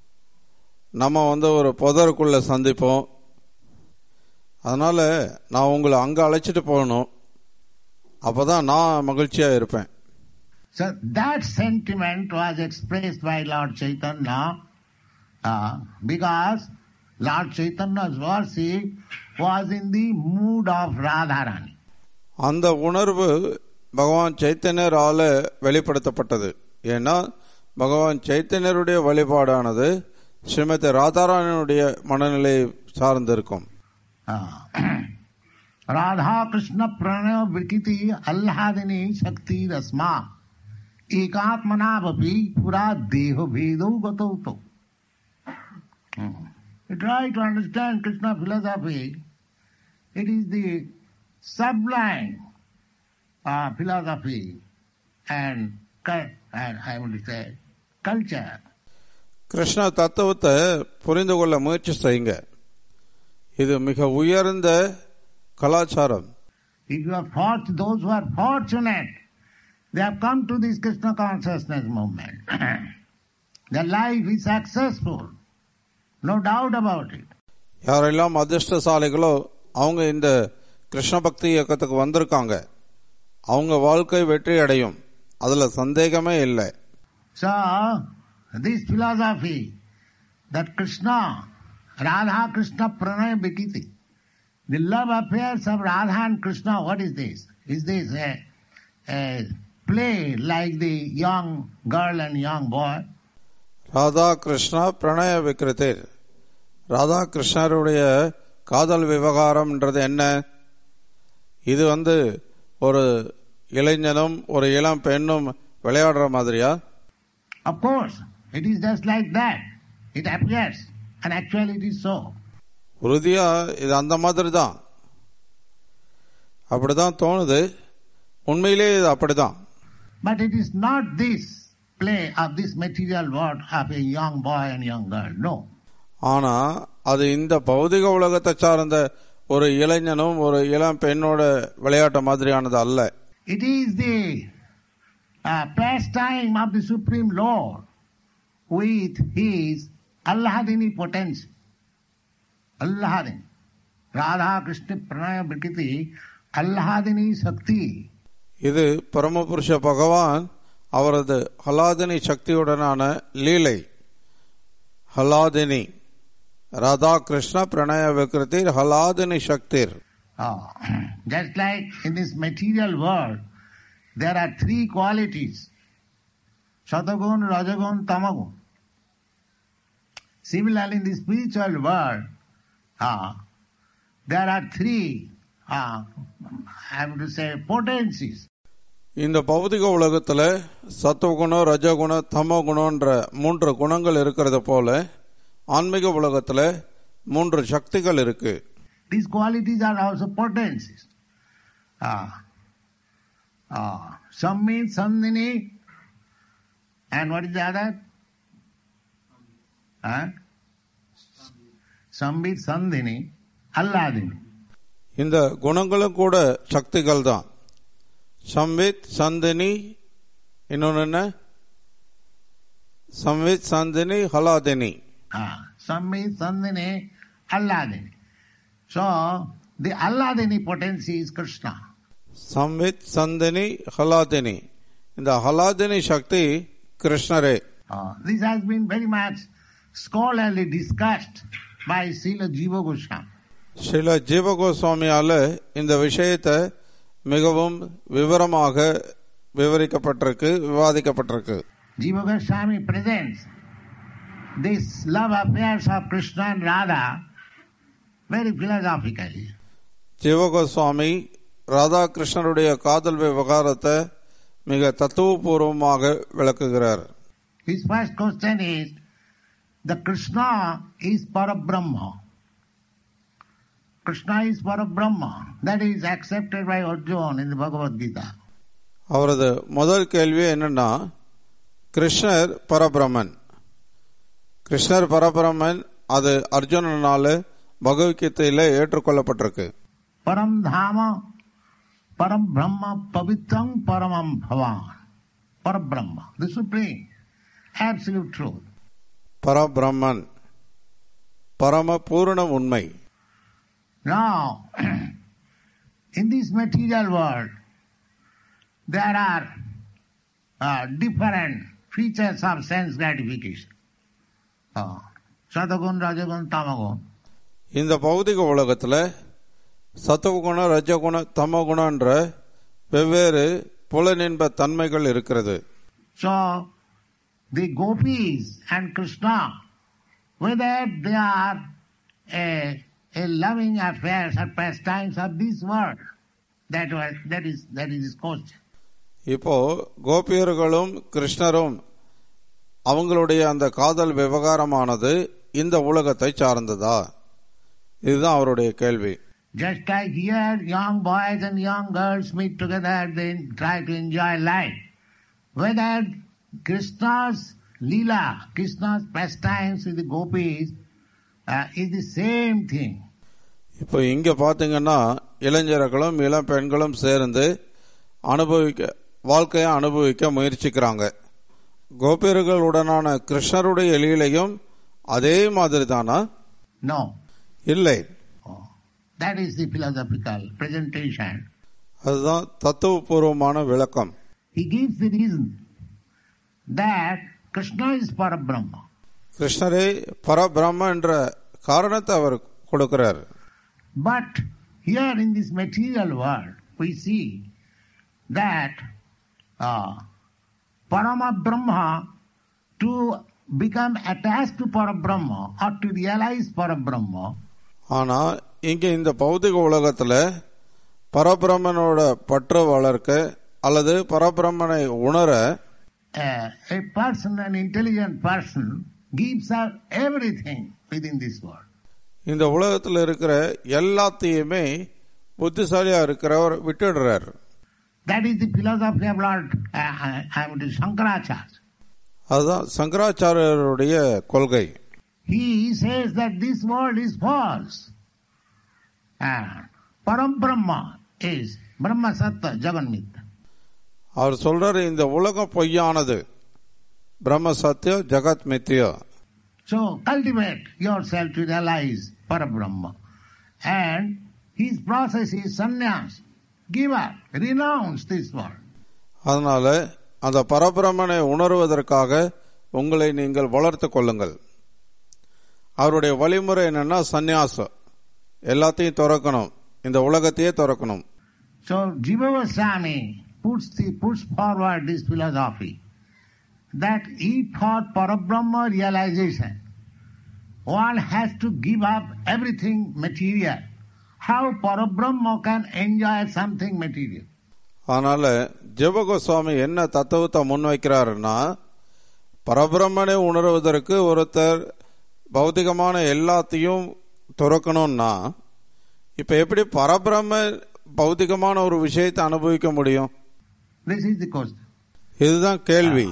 நம்ம வந்து ஒரு புதருக்குள்ள சந்திப்போம் அதனால நான் உங்களை அங்க அழைச்சிட்டு போகணும் அப்பதான் நான் மகிழ்ச்சியா இருப்பேன் So that sentiment was expressed by Lord Chaitanya uh, because Lord Chaitanya's worship was in the mood of Radharani. அந்த உணர்வு பகவான் சைத்தன்யரால வெளிப்படுத்தப்பட்டது ஏன்னா பகவான் சைத்தன்யருடைய வழிபாடானது ஸ்ரீமதி ராதாராயனுடைய மனநிலையை சார்ந்திருக்கும் राधा कृष्ण प्रणय विकृति आह्लादिनी शक्ति रश्मा एकात्मनावपि पुरा देह भेदो गतो तो Try to understand Krishna philosophy. It is the sublime uh, philosophy and, cul- and I want to say culture. Krishna தத்துவத்தை புரிந்து கொள்ள முயற்சி செய்யுங்க இது மிக உயர்ந்த கலாச்சாரம் If you are fort, those who are fortunate, they have come to this Krishna consciousness movement. Their life is successful, no doubt about it. யாரெல்லாம் அதிர்ஷ்டசாலிகளோ அவங்க இந்த கிருஷ்ண பக்தி இயக்கத்துக்கு வந்திருக்காங்க அவங்க வாழ்க்கை வெற்றி அடையும் அதுல சந்தேகமே இல்லை So, this philosophy that Krishna, Radha Krishna Pranay Vikiti, the love affairs of Radha and Krishna, what is this? Is this a, a play like the young girl and young boy? Radha Krishna பிரணய விக்கிரதேர் ராதா கிருஷ்ணருடைய காதல் விவகாரம்ன்றது என்ன இது வந்து ஒரு இளைஞனும் ஒரு இளம் பெண்ணும் விளையாடுற மாதிரியா Of course, it is just like that. It appears, and actually it is so. உறுதியா இது அந்த மாதிரி தான் அப்படிதான் தோணுது உண்மையிலே இது அப்படிதான் But it is not this play of this material world of a young boy and young girl. No. ஆனா அது இந்த பௌதிக உலகத்தை சார்ந்த ஒரு இளைஞனும் ஒரு இளம் பெண்ணோட விளையாட்டு மாதிரியானது அல்ல It is the uh, pastime of the Supreme Lord with his Allahadini potency. Allahadini. Radha Krishna Pranaya Bhikiti Allahadini Sakti. இது பரமபுருஷ பகவான் அவரது ஹலாதினி சக்தியுடனான லீலை ஹலாதினி ராதா கிருஷ்ண பிரணய விக்கிருதிர் ஹலாதினி சக்திர் Oh, just like in this material world, there are three qualities. Satagun, Rajagun, Tamagun. Similarly, in the spiritual world, ah, there are three, ah, I have to say, potencies. இந்த பௌதிக உலகத்துல சத்துவகுணம் ரஜகுணம் தமோகுணம்ன்ற மூன்று குணங்கள் இருக்கிறது போல ஆன்மீக உலகத்துல மூன்று சக்திகள் இருக்கு These qualities are also potencies. Ah, ah, Sammi, Sandhini, and what is the other? Huh? Sambit, Sandhini, Alladini. இந்த குணங்களும் கூட சக்திகள் தான் சம்வித் சந்தினி இன்னொன்னு என்ன சம்வித் Chandini ஹலாதினி Ah, Sambit, Sandhini, Alladini. So, the Alladini potency is Krishna. சம்வித் Chandini ஹலாதினி இந்த ஹலாதினி சக்தி கிருஷ்ணரே Ah, this has been very much scholarly discussed by Srila Jiva Goswami. Srila ஜீவகோஸ்வாமியால இந்த விஷயத்தை மிகவும் விவரமாக விவரிக்கப்பட்டிருக்கு விவாதிக்கப்பட்டிருக்கு Jiva Goswami presents this love affairs of Krishna and Radha very philosophically. ஜீவகோஸ்வாமி ராதாகிருஷ்ணருடைய காதல் விவகாரத்தை மிக தத்துவபூர்வமாக விளக்குகிறார் His first question is, the Krishna is Parabrahma. Krishna is Parabrahma. That is accepted by Arjuna in the Bhagavad Gita. அவரது முதல் கேள்வி என்னன்னா கிருஷ்ணர் பரபிரமன் கிருஷ்ணர் பரபிரமன் அது அர்ஜுனனால பகவத்கீதையில ஏற்றுக்கொள்ளப்பட்டிருக்கு Param Dhama, Param Brahma, Pavitram Paramam Bhavan. Parabrahma, the Supreme, absolute truth. பரபிரம்மன் பரம பூரண உண்மை Now, in this material world, there are uh, different features of sense gratification. Uh, Satagun, Rajagun, Tamagun. இந்த பௌதிக உலகத்துல சத்துவகுணம் ரஜகுணம் தமகுணன்ற வெவ்வேறு புலனின்ப தன்மைகள் இருக்கிறது So, the gopis and Krishna, whether they are a, a loving affairs or pastimes of this world, that was that is that is his question. இப்போ கோபியர்களும் கிருஷ்ணரும் அவங்களுடைய அந்த காதல் விவகாரமானது இந்த உலகத்தை சார்ந்ததா இதுதான் அவருடைய கேள்வி Just like here, young boys and young girls meet together, they try to enjoy life. Whether Krishna's lila, Krishna's pastimes with the gopis, uh, is the same thing. இப்போ இங்க பாத்தீங்கன்னா இளைஞர்களும் இளம் பெண்களும் சேர்ந்து அனுபவிக்க வாழ்க்கையை அனுபவிக்க முயற்சிக்கிறாங்க கோபியர்களுடனான கிருஷ்ணருடைய லீலையும் அதே மாதிரி தானா No. இல்லை Oh, That is the philosophical presentation. அதுதான் தத்துவபூர்வமான விளக்கம் He gives the reason that Krishna is Parabrahma. கிருஷ்ணரே பரபிரம்ம என்ற காரணத்தை அவர் கொடுக்கிறார் But here in this material world, we see that uh, Parama Brahma, to become attached to Parabrahma or to realize Parabrahma, ஆனா இங்க இந்த பௌதிக உலகத்துல பரபிரம்மனோட பற்று வளர்க்க அல்லது பரபிரம்மனை உணர uh, a person, an intelligent person, gives up everything within this world. இந்த உலகத்துல இருக்கிற எல்லாத்தையுமே புத்திசாலியா இருக்கிறவர் விட்டுடுறார் That is the philosophy of Lord uh, uh, I mean, Shankaracharya. அதுதான் சங்கராச்சாரியருடைய கொள்கை He says that this world is false. And Param Brahma is Brahma Sattva Jaganmitra. அவர் சொல்றாரு இந்த உலகம் பொய்யானது பிரம்ம சத்ய ஜகத் மித்யா So cultivate yourself to realize Parabrahma. And his process is sannyas. Give up, renounce this world. அதனால அந்த பரபிரமனை உணர்வதற்காக உங்களை நீங்கள் வளர்த்து கொள்ளுங்கள் அவருடைய வழிமுறை என்னன்னா சந்நியாசம் எல்லாத்தையும் திறக்கணும் இந்த உலகத்தையே திறக்கணும் So Jiva Goswami puts, the, puts forward this philosophy that if for Parabrahma realization one has to give up everything material, how Parabrahma can enjoy something material? அதனால ஜெபகோஸ்வாமி என்ன தத்துவத்தை முன்வைக்கிறாருன்னா பரபிரம்மனை உணர்வதற்கு ஒருத்தர் பௌதிகமான எல்லாத்தையும் துறக்கணும்னா இப்ப எப்படி பரபிரம்ம பௌதிகமான ஒரு விஷயத்தை அனுபவிக்க முடியும் This is the question. இதுதான் கேள்வி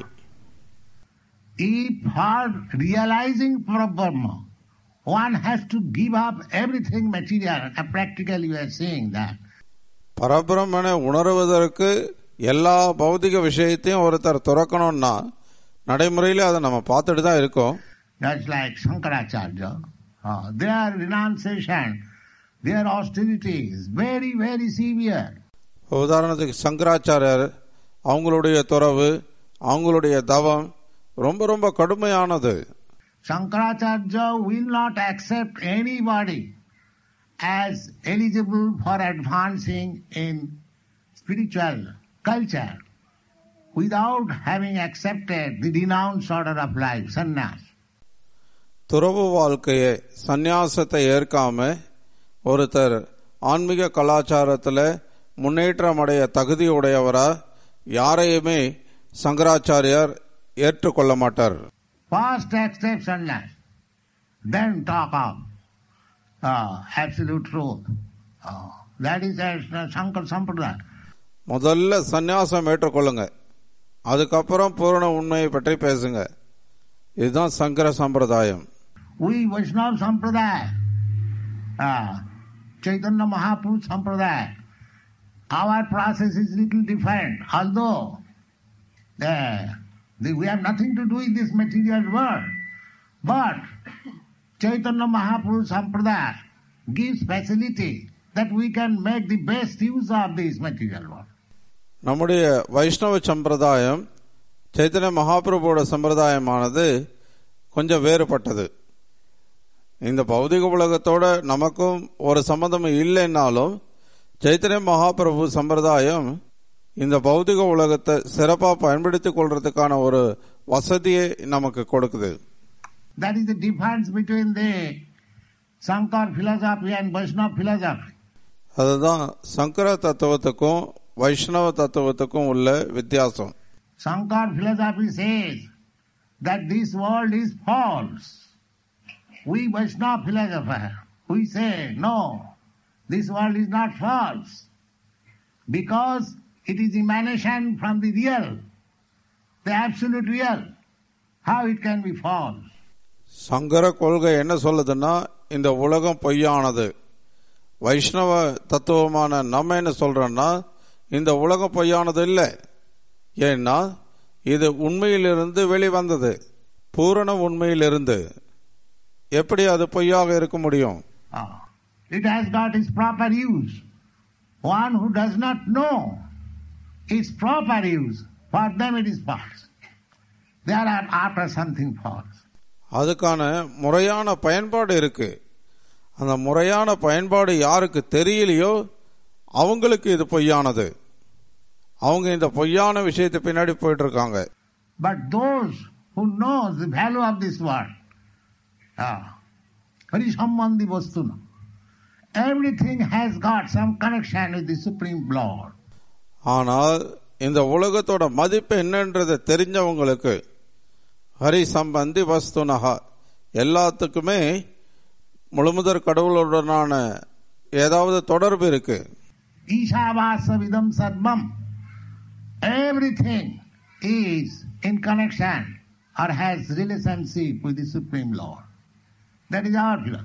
If for realizing Parabrahma, one has to give up everything material, and practically we are saying that. பரபிரம்மனை உணர்வதற்கு எல்லா பௌதிக விஷயத்தையும் ஒருத்தர் துறக்கணும்னா நடைமுறையில அதை நம்ம பார்த்துட்டு தான் இருக்கோம் Just like Shankaracharya, uh, their renunciation, their austerity is very, very severe. உதாரணத்துக்கு சங்கராச்சாரியர் அவங்களுடைய துறவு அவங்களுடைய தவம் ரொம்ப ரொம்ப கடுமையானது Shankaracharya will not accept anybody as eligible for advancing in spiritual culture without having accepted the renounced order of life, sannyas. துறவு வாழ்க்கையை சந்நியாசத்தை ஏற்காம ஒருத்தர் ஆன்மீக கலாச்சாரத்துல முன்னேற்றம் அடைய தகுதியுடையவரா யாரையுமே சங்கராச்சாரியார் ஏற்றுக்கொள்ள மாட்டார் First accept sannyas, then talk of uh, absolute truth. Uh, that is a Shankar Sampradaya. முதல்ல சந்நியாசம் ஏற்றுக்கொள்ளுங்க அதுக்கப்புறம் பூரண உண்மையை பற்றி பேசுங்க இதுதான் சங்கர சம்பிரதாயம் We Vaishnava Sampradaya, uh, Chaitanya Mahaprabhu Sampradaya, our process is little different, although uh, the, we have nothing to do with this material world. But Chaitanya Mahaprabhu Sampradaya gives facility that we can make the best use of this material world. நம்முடைய வைஷ்ணவ சம்பிரதாயம் சைத்தன்ய மகாபிரபுவோட சம்பிரதாயமானது கொஞ்சம் வேறுபட்டது இந்த பௌதிக உலகத்தோட நமக்கும் ஒரு சம்பந்தமும் இல்லைன்னாலும் சைத்தன்ய மகாபிரபு சம்பிரதாயம் இந்த பௌதிக உலகத்தை சிறப்பாக பயன்படுத்திக் கொள்றதுக்கான ஒரு வசதியை நமக்கு கொடுக்குது That is the difference between the Sankar philosophy and Vaishnava philosophy. அதுதான் சங்கர தத்துவத்துக்கும் வைஷ்ணவ தத்துவத்துக்கும் உள்ள வித்தியாசம் Sankar philosophy says that this world is false. We Vaishnava philosopher, we say no, this world is not false because it is emanation from the real, the absolute real. How it can be false? Sankara கொள்கை என்ன சொல்லுதுன்னா இந்த உலகம் பொய்யானது வைஷ்ணவ தத்துவமான நம்ம என்ன சொல்றோம்னா இந்த உலகம் பொய்யானது இல்லை ஏன்னா இது உண்மையிலிருந்து வெளிவந்தது பூரண உண்மையிலிருந்து எப்படி அது பொய்யாக இருக்க முடியும் Ah, it has got its proper use. One who does not know its proper use, for them it is false. They are after something false. அதுக்கான முறையான பயன்பாடு இருக்கு அந்த முறையான பயன்பாடு யாருக்கு தெரியலையோ அவங்களுக்கு இது பொய்யானது அவங்க இந்த பொய்யான விஷயத்தை பின்னாடி போயிட்டு இருக்காங்க But those who know the value of this word, ah, Harisambandhi Vastuna, everything has got some connection with the Supreme Lord. ஆனால் இந்த உலகத்தோட மதிப்பு என்னன்றதை தெரிஞ்சவங்களுக்கு ஹரி சம்பந்தி வஸ்துனகா எல்லாத்துக்குமே முழுமுதற் கடவுளுடனான ஏதாவது தொடர்பு இருக்கு Ishavasa Sarvam, everything is in connection or has relationship with the Supreme Lord. That is our philosophy.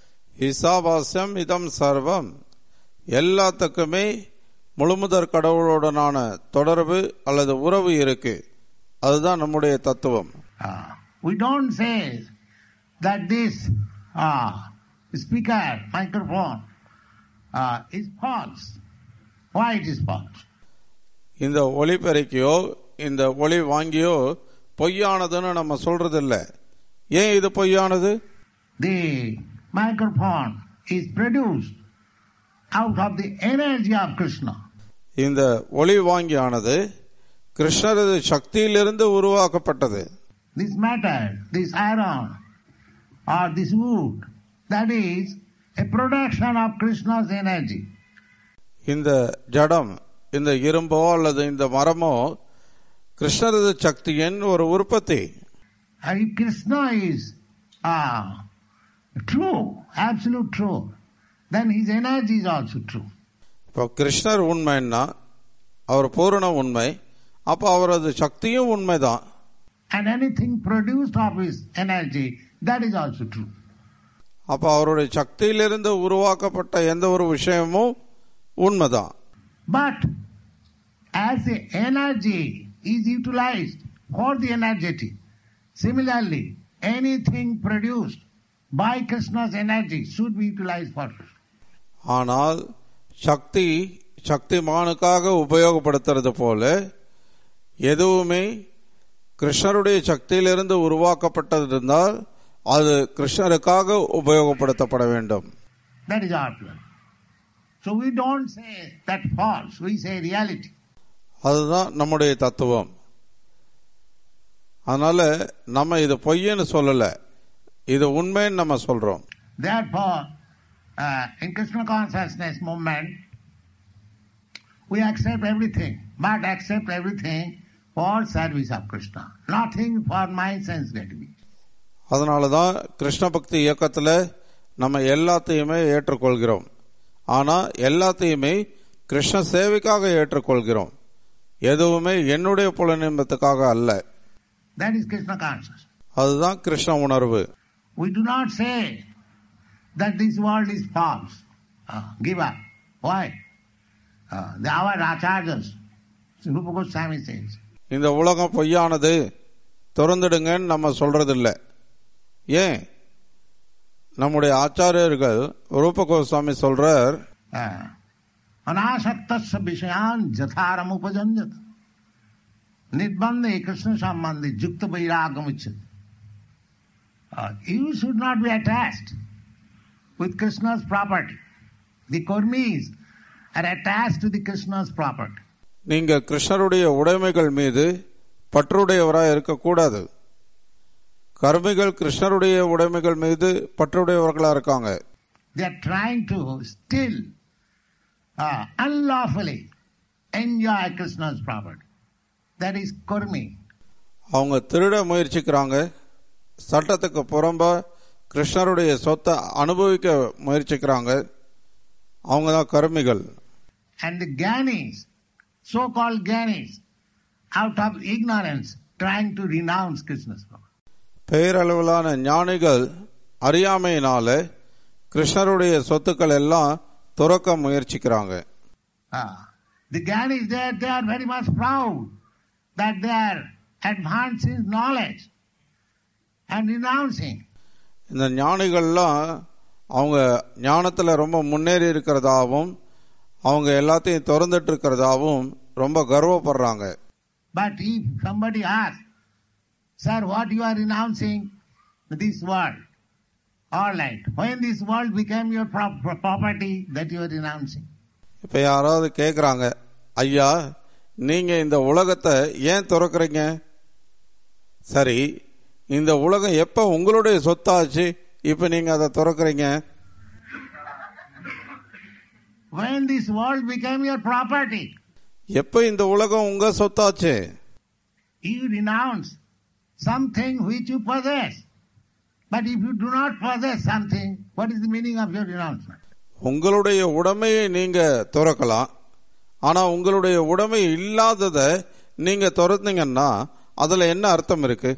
ஈசாவாஸ்யம் இதம் சர்வம் எல்லாத்துக்குமே முழுமுதற் கடவுளுடனான தொடர்பு அல்லது உறவு இருக்கு அதுதான் நம்முடைய தத்துவம் Ah, we don't say that this ah, speaker, microphone, ah, is false. Why it is false? இந்த ஒளிபெருக்கியோ இந்த ஒளி வாங்கியோ பொய்யானதுன்னு நம்ம சொல்றது இல்ல ஏன் இது பொய்யானது The microphone is produced out of the energy of Krishna. இந்த ஒளி வாங்கியானது கிருஷ்ணரது சக்தியிலிருந்து உருவாக்கப்பட்டது This matter, this iron, or this wood, that is a production of Krishna's energy. இந்த ஜடம் இந்த இரும்போ அல்லது இந்த மரமோ கிருஷ்ணரது சக்தியின் ஒரு உற்பத்தி And if Krishna is ah, true, absolute truth, then his energy is also true. இப்போ கிருஷ்ணர் உண்மைன்னா அவர் பூரண உண்மை அப்போ அவரது சக்தியும் உண்மைதான் And anything produced of his energy, that is also true. அப்போ அவருடைய சக்தியிலிருந்து உருவாக்கப்பட்ட எந்த ஒரு விஷயமும் உண்மைதான் But as the energy is utilized for the energetic, similarly, anything produced by Krishna's energy should be utilized for Krishna. ஆனால் சக்தி சக்திமானுக்காக உபயோகப்படுத்துறது போல எதுவுமே கிருஷ்ணருடைய சக்தியிலிருந்து உருவாக்கப்பட்டது இருந்தால் அது கிருஷ்ணருக்காக உபயோகப்படுத்தப்பட வேண்டும் That is our plan. So we don't say that false, we say reality. அதுதான் நம்முடைய தத்துவம் அதனால நம்ம இது பொய்ன்னு சொல்லல இது உண்மைன்னு நம்ம சொல்றோம் Therefore, uh, in Krishna consciousness movement, we accept everything, but accept everything for service of Krishna, nothing for my sense gratification. அதனால தான் கிருஷ்ண பக்தி இயக்கத்துல நம்ம எல்லாத்தையுமே ஏற்றுக்கொள்கிறோம் ஆனா எல்லாத்தையுமே கிருஷ்ண சேவைக்காக ஏற்றுக்கொள்கிறோம் எதுவுமே என்னுடைய புலனின்பத்துக்காக அல்ல That is Krishna consciousness. அதுதான் கிருஷ்ண உணர்வு We do not say that this world is false. Uh, give up. Why? Uh, the, our acharyas, Rupa Goswami says, இந்த உலகம் பொய்யானது திறந்துடுங்கன்னு நம்ம சொல்றதில்ல ஏன் நம்முடைய ஆச்சாரியர்கள் ரூப கோஸ்வாமி சொல்றார் uh, अनासक्तस्य विषयान् जथारम उपजन्यत निर्बंधे कृष्ण संबंधी युक्त वैरागम उच्चते Uh, you should not be attached with Krishna's property. The Kurmis are attached to the Krishna's property. நீங்க கிருஷ்ணருடைய உடைமைகள் மீது பற்றுடையவராய் இருக்கக்கூடாது கர்மிகள் கிருஷ்ணருடைய உடைமைகள் மீது பற்றுடையவர்களா இருக்காங்க They are trying to still uh, unlawfully enjoy Krishna's property. That is Kurmi. அவங்க திருட முயற்சிக்கிறாங்க சட்டத்துக்கு புறம்ப கிருஷ்ணருடைய சொத்தை அனுபவிக்க முயற்சிக்கிறாங்க அவங்க தான் கர்மிகள் And the Gyanis, so-called Gyanis, out of ignorance, trying to renounce Krishna's property. பெயரளவிலான ஞானிகள் அறியாமையினால கிருஷ்ணருடைய சொத்துக்கள் எல்லாம் துறக்க முயற்சிக்கிறாங்க Ah, the Gyanis, they are, they are very much proud that they are advanced in knowledge and renouncing. இந்த ஞானிகள்லாம் அவங்க ஞானத்துல ரொம்ப முன்னேறி இருக்கிறதாவும் அவங்க எல்லாத்தையும் திறந்துட்டு இருக்கிறதாவும் ரொம்ப கர்வப்படுறாங்க But if somebody asks, Sir, what you are renouncing? This world. All right. When this world became your pro- pro- property that you are renouncing? இப்ப யாராவது கேக்குறாங்க ஐயா நீங்க இந்த உலகத்தை ஏன் துறக்கிறீங்க சரி இந்த உலகம் எப்ப உங்களுடைய சொத்தாச்சு இப்ப நீங்க அதை துறக்கிறீங்க When this world became your property, எப்ப இந்த உலகம் உங்க சொத்தாச்சு you renounce something which you possess. But if you do not possess something, what is the meaning of your renouncement? உங்களுடைய உடைமையை நீங்க துறக்கலாம் ஆனா உங்களுடைய உடைமை இல்லாதத நீங்க துறந்தீங்கன்னா அதுல என்ன அர்த்தம் இருக்கு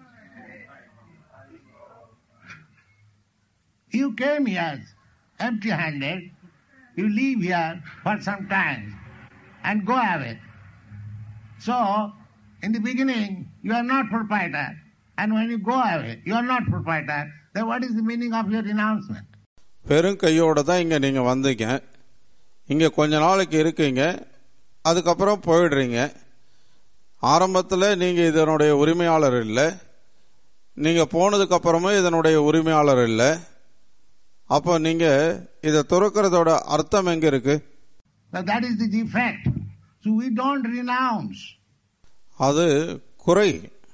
You came here empty handed, you leave here for some time and go away. So, in the beginning, you are not proprietor, and when you go away, you are not proprietor. Then what is the meaning of your renouncement? வெறும் கையோட தான் இங்க நீங்க வந்தீங்க இங்க கொஞ்ச நாளைக்கு இருக்கீங்க அதுக்கப்புறம் போயிடுறீங்க ஆரம்பத்துல நீங்க இதனுடைய உரிமையாளர் இல்லை நீங்க போனதுக்கு அப்புறமும் இதனுடைய உரிமையாளர் இல்லை அப்போ நீங்க இதை துறக்கிறதோட அர்த்தம் எங்க இருக்கு Now that is the defect. So we don't renounce. அது குறை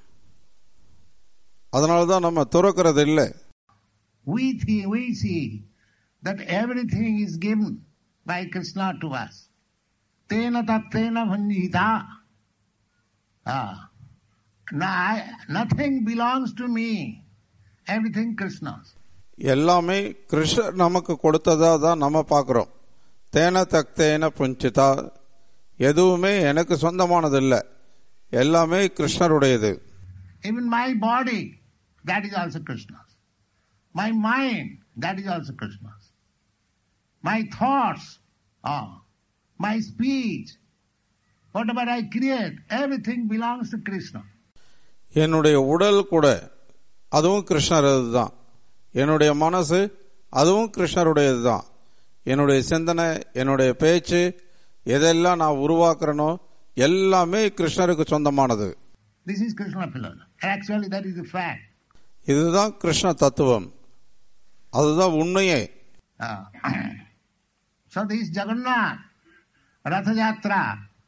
அதனால தான் நம்ம துறக்கிறது இல்லை We, thi- we see that everything is given by Krishna to us. Tena tattena bhanjita. Ah. Na- I- nothing belongs to me. Everything Krishna's. எல்லாமே கிருஷ்ணர் நமக்கு கொடுத்ததா தான் நம்ம பார்க்கிறோம் தேன தக்தேன புஞ்சிதா எதுவுமே எனக்கு சொந்தமானது இல்லை எல்லாமே கிருஷ்ணருடையது Even my body, that is also Krishna's. My mind, that is also Krishna's. My thoughts, ah, my speech, whatever I create, everything belongs to Krishna. என்னுடைய உடல் கூட அதுவும் கிருஷ்ணரது தான் என்னுடைய மனசு அதுவும் கிருஷ்ணருடையது தான் என்னுடைய சிந்தனை என்னுடைய பேச்சு எதெல்லாம் நான் உருவாக்குறேனோ எல்லாமே கிருஷ்ணருக்கு சொந்தமானது This is Krishna philosophy. Actually, that is the fact. இதுதான் கிருஷ்ண தத்துவம் அதுதான் உண்மையே Ah. so this Jagannath Ratha Yatra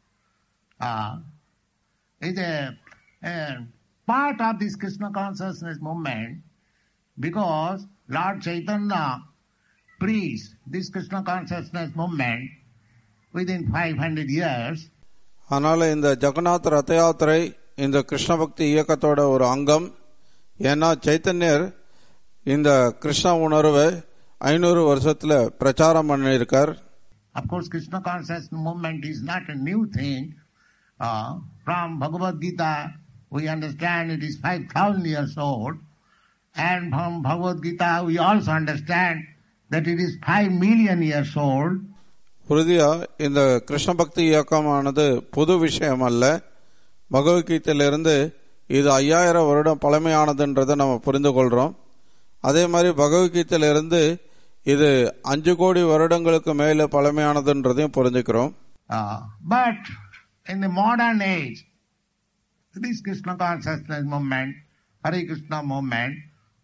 ah, is a, a part of this Krishna consciousness movement because Lord Chaitanya preached this Krishna consciousness movement within 500 years அதனால இந்த ஜெகநாத் ரத யாத்திரை இந்த கிருஷ்ண பக்தி இயக்கத்தோட ஒரு அங்கம் ஏன்னா சைத்தன்யர் இந்த கிருஷ்ண உணர்வை ஐநூறு வருஷத்துல பிரச்சாரம் பண்ணியிருக்கார் Of course, Krishna consciousness movement is not a new thing. Uh, from Bhagavad Gita, we understand it is 5,000 years old. And from Bhagavad Gita, we also understand that it is 5 million years old. உறுதியா இந்த கிருஷ்ண பக்தி இயக்கமானது புது விஷயம் அல்ல பகவத்கீதையிலிருந்து இது ஐயாயிரம் வருடம் பழமையானதுன்றதை நம்ம புரிந்து கொள்றோம் அதே மாதிரி பகவத்கீதையிலிருந்து இது அஞ்சு கோடி வருடங்களுக்கு மேல பழமையானதுன்றதையும் புரிஞ்சுக்கிறோம் Uh, but in the modern age, this Krishna consciousness movement, Hare Krishna movement,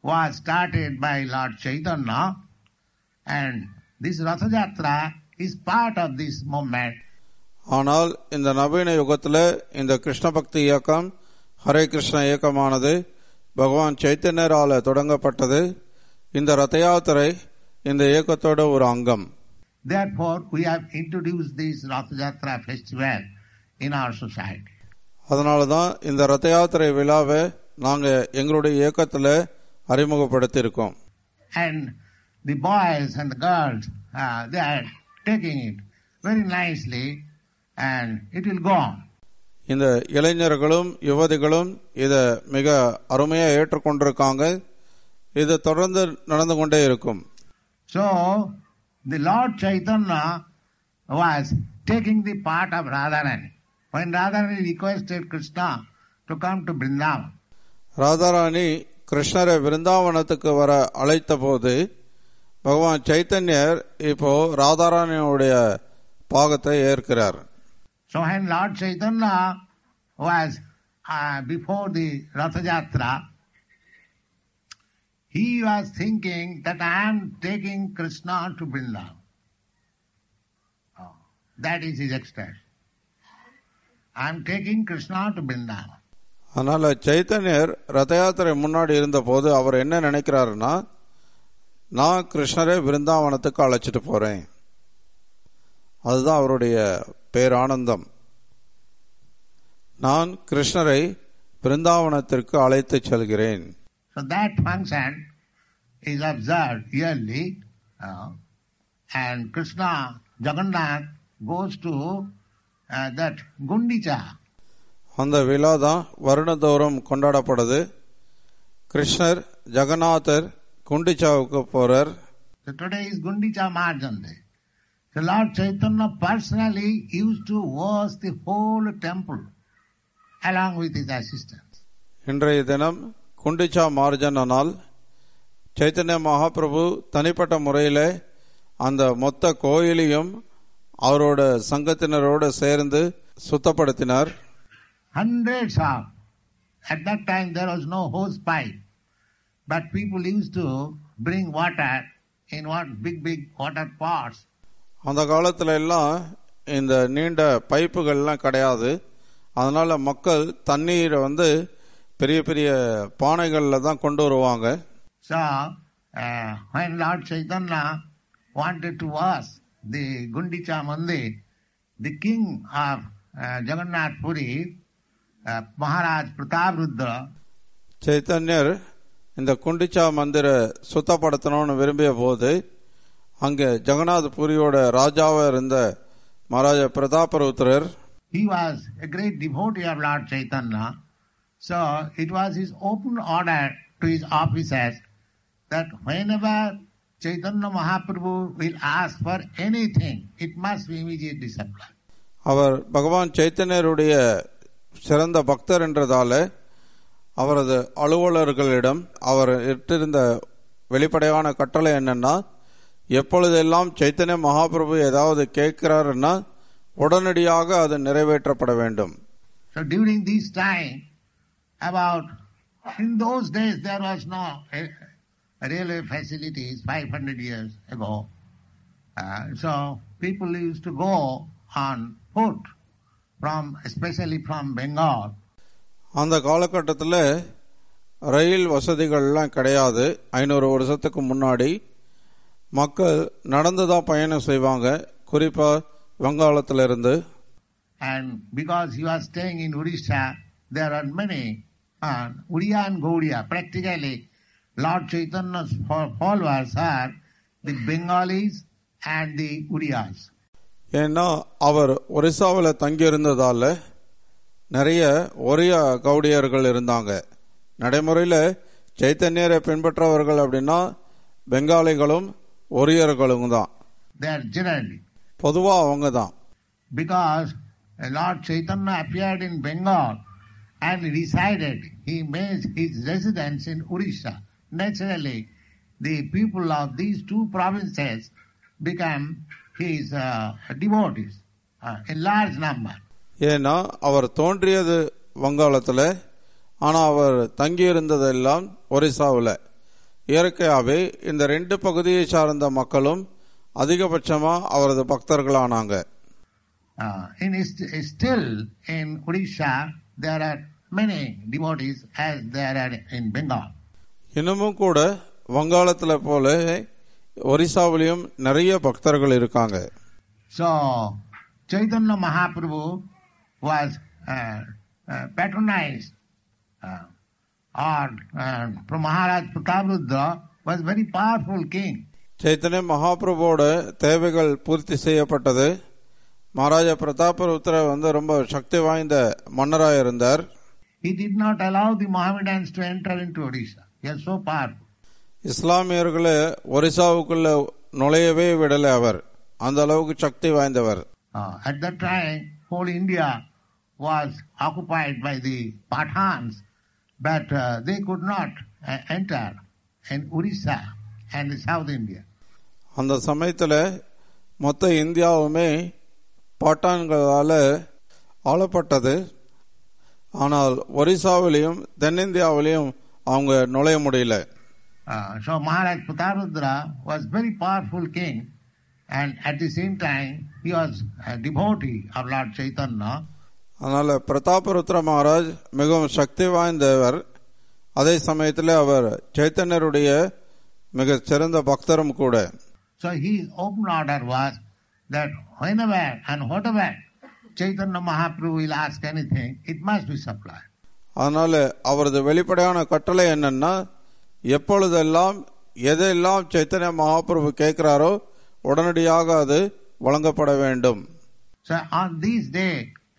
was started by Lord Chaitanya and this Ratha Yatra is part of this movement. ஆனால் இந்த நவீன யுகத்தில் இந்த கிருஷ்ண பக்தி இயக்கம் ஹரே கிருஷ்ண இயக்கமானது பகவான் சைத்தன்யரால தொடங்கப்பட்டது இந்த ரத யாத்திரை இந்த இயக்கத்தோட ஒரு அங்கம் Therefore, we have introduced this Ratha Yatra festival in our society. அதனால தான் இந்த ரத யாத்திரை விழாவை நாங்கள் எங்களுடைய இயக்கத்தில் அறிமுகப்படுத்தியிருக்கோம் And the boys and the girls, uh, they are taking it very nicely and it will go on. இந்த இளைஞர்களும் யுவதிகளும் இதை மிக அருமையாக ஏற்றுக்கொண்டிருக்காங்க இது தொடர்ந்து நடந்து கொண்டே இருக்கும் So, the Lord Chaitanya was taking the part of Radharani. When Radharani requested Krishna to come to Vrindavan, Radharani கிருஷ்ணரை விருந்தாவனத்துக்கு வர அழைத்த போது பகவான் சைத்தன்யர் இப்போ ராதாராணியுடைய பாகத்தை ஏற்கிறார் so when Lord Chaitanya was uh, before the Ratha Yatra, he was thinking that I am taking Krishna to Vrindavan. Oh, that is his ecstasy. I am taking Krishna to Vrindavan. அதனால சைத்தன்யர் ரத யாத்திரை முன்னாடி இருந்தபோது அவர் என்ன நினைக்கிறாருன்னா நான் கிருஷ்ணரை விருந்தாவனத்துக்கு அழைச்சிட்டு போறேன் அதுதான் அவருடைய பேரானந்தம் நான் கிருஷ்ணரை பிருந்தாவனத்திற்கு அழைத்துச் செல்கிறேன் So that function is observed yearly, uh, and Krishna, Jagannath, goes to uh, that Gundicha. அந்த விழா தான் வருடந்தோறும் கொண்டாடப்படுது கிருஷ்ணர் ஜெகநாதர் குண்டிச்சாவுக்கு போறார் So today is Gundicha Marjan Day. So Lord Chaitanya personally used to wash the whole temple along with his assistants. இன்றைய தினம் குண்டிச்சா மார்ஜன நாள் சைத்தன்ய மகாபிரபு தனிப்பட்ட முறையில் அந்த மொத்த கோயிலையும் அவரோட சங்கத்தினரோட சேர்ந்து சுத்தப்படுத்தினார் Hundreds of, at that time there was no hose pipe, but people used to bring water in what big, big water pots அந்த காலத்துல எல்லாம் இந்த நீண்ட பைப்புகள்லாம் கிடையாது அதனால மக்கள் தண்ணீரை வந்து பெரிய பெரிய பானைகளில் தான் கொண்டு வருவாங்க So, uh, when Lord Chaitanya wanted to wash the Gundicha Mandir, the king of uh, Jagannath Puri, uh, Maharaj Prataprudra, சைத்தன்யர் இந்த குண்டிச்சா மந்திர சுத்தப்படுத்தணும்னு விரும்பிய போது அங்கே ஜெகநாத் புரியோட ராஜாவா இருந்த Maharaja பிரதாபருத்ரர் he was a great devotee of Lord Chaitanya. So, it was his open order to his officers that whenever Chaitanya Mahaprabhu will ask for anything, it must be immediately supplied. அவர் பகவான் சைத்தன்யருடைய சிறந்த பக்தர் என்றதால அவரது அலுவலர்களிடம் அவர் இட்டிருந்த வெளிப்படையான கட்டளை என்னன்னா எப்பொழுதெல்லாம் சைத்தன்ய மகாபிரபு ஏதாவது கேட்கிறாருன்னா உடனடியாக அது நிறைவேற்றப்பட வேண்டும் So during this time, about in those days there was no uh, railway facilities 500 years ago. Uh, so people used to go on foot from, especially from Bengal. அந்த காலகட்டத்தில் ரயில் வசதிகள்லாம் கிடையாது ஐநூறு வருஷத்துக்கு முன்னாடி மக்கள் நடந்து தான் பயணம் செய்வாங்க குறிப்பாக வங்காளத்திலிருந்து And because he was staying in Odisha, there are many uh, Uriya and Gaudiya. Practically, Lord Chaitanya's fo- followers are the Bengalis and the Uriyas. ஏன்னா அவர் ஒரிசாவில் தங்கியிருந்ததால நிறைய ஒரிய கவுடியர்கள் இருந்தாங்க நடைமுறையில் சைத்தன்யரை பின்பற்றவர்கள் அப்படின்னா பெங்காலிகளும் ஒரியர்களும் தான் They are generally. பொதுவாக அவங்க தான் because Lord Chaitanya appeared in Bengal and resided. He made his residence in Orissa. Naturally, the people of these two provinces became his uh, devotees uh, in large number. ஏன்னா அவர் தோன்றியது வங்காளத்தில் ஆனால் அவர் தங்கியிருந்ததெல்லாம் ஒரிசாவில் இயற்கையாகவே இந்த ரெண்டு பகுதியை சார்ந்த மக்களும் அதிகபட்சமா அவரது பக்தர்களானாங்க Uh, in East, still in Odisha, there are many devotees as there are in Bengal. இன்னமும் கூட வங்காளத்துல போல ஒரிசாவிலையும் நிறைய பக்தர்கள் இருக்காங்க So, Chaitanya Mahaprabhu was uh, uh, patronized, uh, or uh, from Maharaj Prataprudra was very powerful king. Chaitanya மகாபிரபுவோட தேவைகள் பூர்த்தி செய்யப்பட்டது மகாராஜா பிரதாபருத்ர வந்து ரொம்ப சக்தி வாய்ந்த மன்னராக இருந்தார் He did not allow the Mohammedans to enter into Odisha. He was so powerful. இஸ்லாமியர்களை ஒரிசாவுக்குள்ள நுழையவே விடலை அவர் அந்த அளவுக்கு சக்தி வாய்ந்தவர் Uh, at that time, whole India was occupied by the Pathans, but uh, they could not uh, enter in Orissa and South India. அந்த சமயத்துல மொத்த இந்தியாவுமே பாட்டான்களால ஆளப்பட்டது ஆனால் ஒரிசாவிலையும் தென்னிந்தியாவிலையும் அவங்க நுழைய முடியல Uh, so Maharaj Pratarudra was very powerful king, and at the same time he was a devotee of Lord Chaitanya. அதனால பிரதாபருத்ர மகாராஜ் மிகவும் சக்தி வாய்ந்தவர் அதே சமயத்தில் அவர் சைத்தன்யருடைய மிக சிறந்த பக்தரும் கூட So his open order was that whenever and whatever Chaitanya Mahaprabhu will ask anything, it must be supplied. அதனால அவரது வெளிப்படையான கட்டளை என்னன்னா எப்பொழுதெல்லாம் எதெல்லாம் சைத்தன்ய மகாபிரபு கேட்கிறாரோ உடனடியாக அது வழங்கப்பட வேண்டும் So on this day,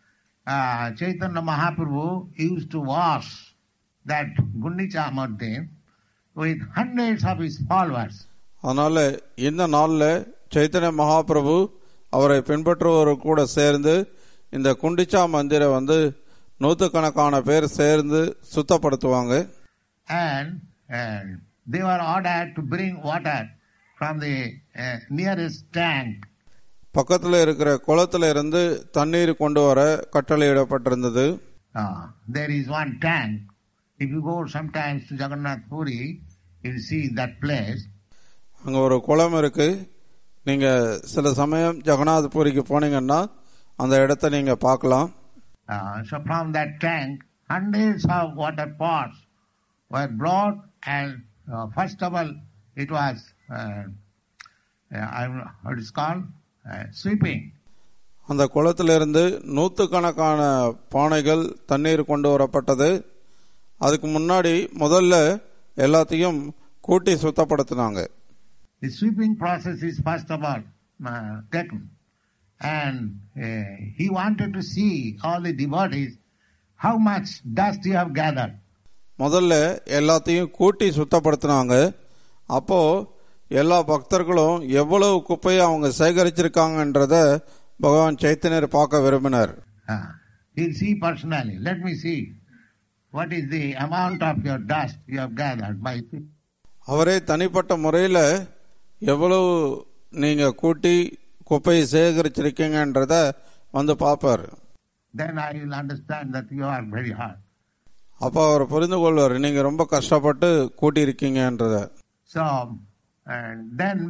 uh, Chaitanya Mahaprabhu used to wash that Gundicha Mardin with hundreds of his followers. அதனால இந்த நாள்ல சைத்தன்ய மகாபிரபு அவரை பின்பற்றுவோர் கூட சேர்ந்து இந்த குண்டிச்சா மந்திரை வந்து நூற்றுக்கணக்கான பேர் சேர்ந்து சுத்தப்படுத்துவாங்க And uh, they were ordered to bring water from the uh, nearest tank. பக்கத்துல இருக்கிற குளத்துல இருந்து தண்ணீர் கொண்டு வர கட்டளையிடப்பட்டிருந்தது Uh, there is one tank. If you go sometimes to Jagannath Puri, you'll see that place. அங்க ஒரு குளம் இருக்கு நீங்க சில சமயம் ஜெகநாதபுரிக்கு போனீங்கன்னா அந்த இடத்த நீங்க பார்க்கலாம் Uh, so from that tank, hundreds of water pots were brought and uh, first of all, it was, uh, uh, I don't know what it's called, uh, sweeping. அந்த குளத்திலிருந்து நூற்றுக்கணக்கான பானைகள் தண்ணீர் கொண்டு வரப்பட்டது அதுக்கு முன்னாடி முதல்ல எல்லாத்தையும் கூட்டி சுத்தப்படுத்தினாங்க The sweeping process is first of all uh, taken. And uh, he wanted to see all the devotees how much dust you have gathered. முதல்ல எல்லாத்தையும் கூட்டி சுத்தப்படுத்தினாங்க அப்போ எல்லா பக்தர்களும் எவ்வளவு குப்பையை அவங்க சேகரிச்சிருக்காங்கன்றத பகவான் சைத்தன்யர் பார்க்க விரும்பினார் Uh, he'll see personally. Let me see what is the amount of your dust you have gathered by அவரே தனிப்பட்ட முறையில் எவ்வளவு நீங்க கூட்டி குப்பையை சேகரிச்சிருக்கீங்கன்றத வந்து பார்ப்பார் then I will understand that you are very hard. அப்போ அவர் புரிந்து கொள்வார் நீங்க ரொம்ப கஷ்டப்பட்டு கூட்டி இருக்கீங்கன்றத So, and then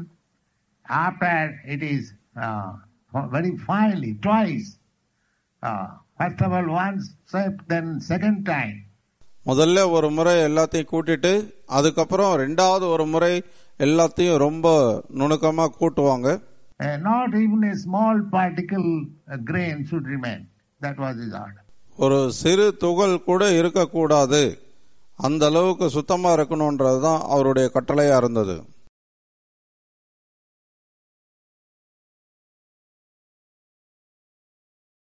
after it is uh, very finely, twice, uh, first of all once swept, then second time, முதல்ல ஒரு முறை எல்லாத்தையும் கூட்டிட்டு அதுக்கப்புறம் ரெண்டாவது ஒரு முறை எல்லாத்தையும் ரொம்ப நுணுக்கமா கூட்டுவாங்க uh, not even a small particle uh, grain should remain. That was his order. ஒரு சிறு துகள் கூட இருக்கக்கூடாது அந்த அளவுக்கு சுத்தமா இருக்கணும்ன்றது தான் அவருடைய கட்டளையா இருந்தது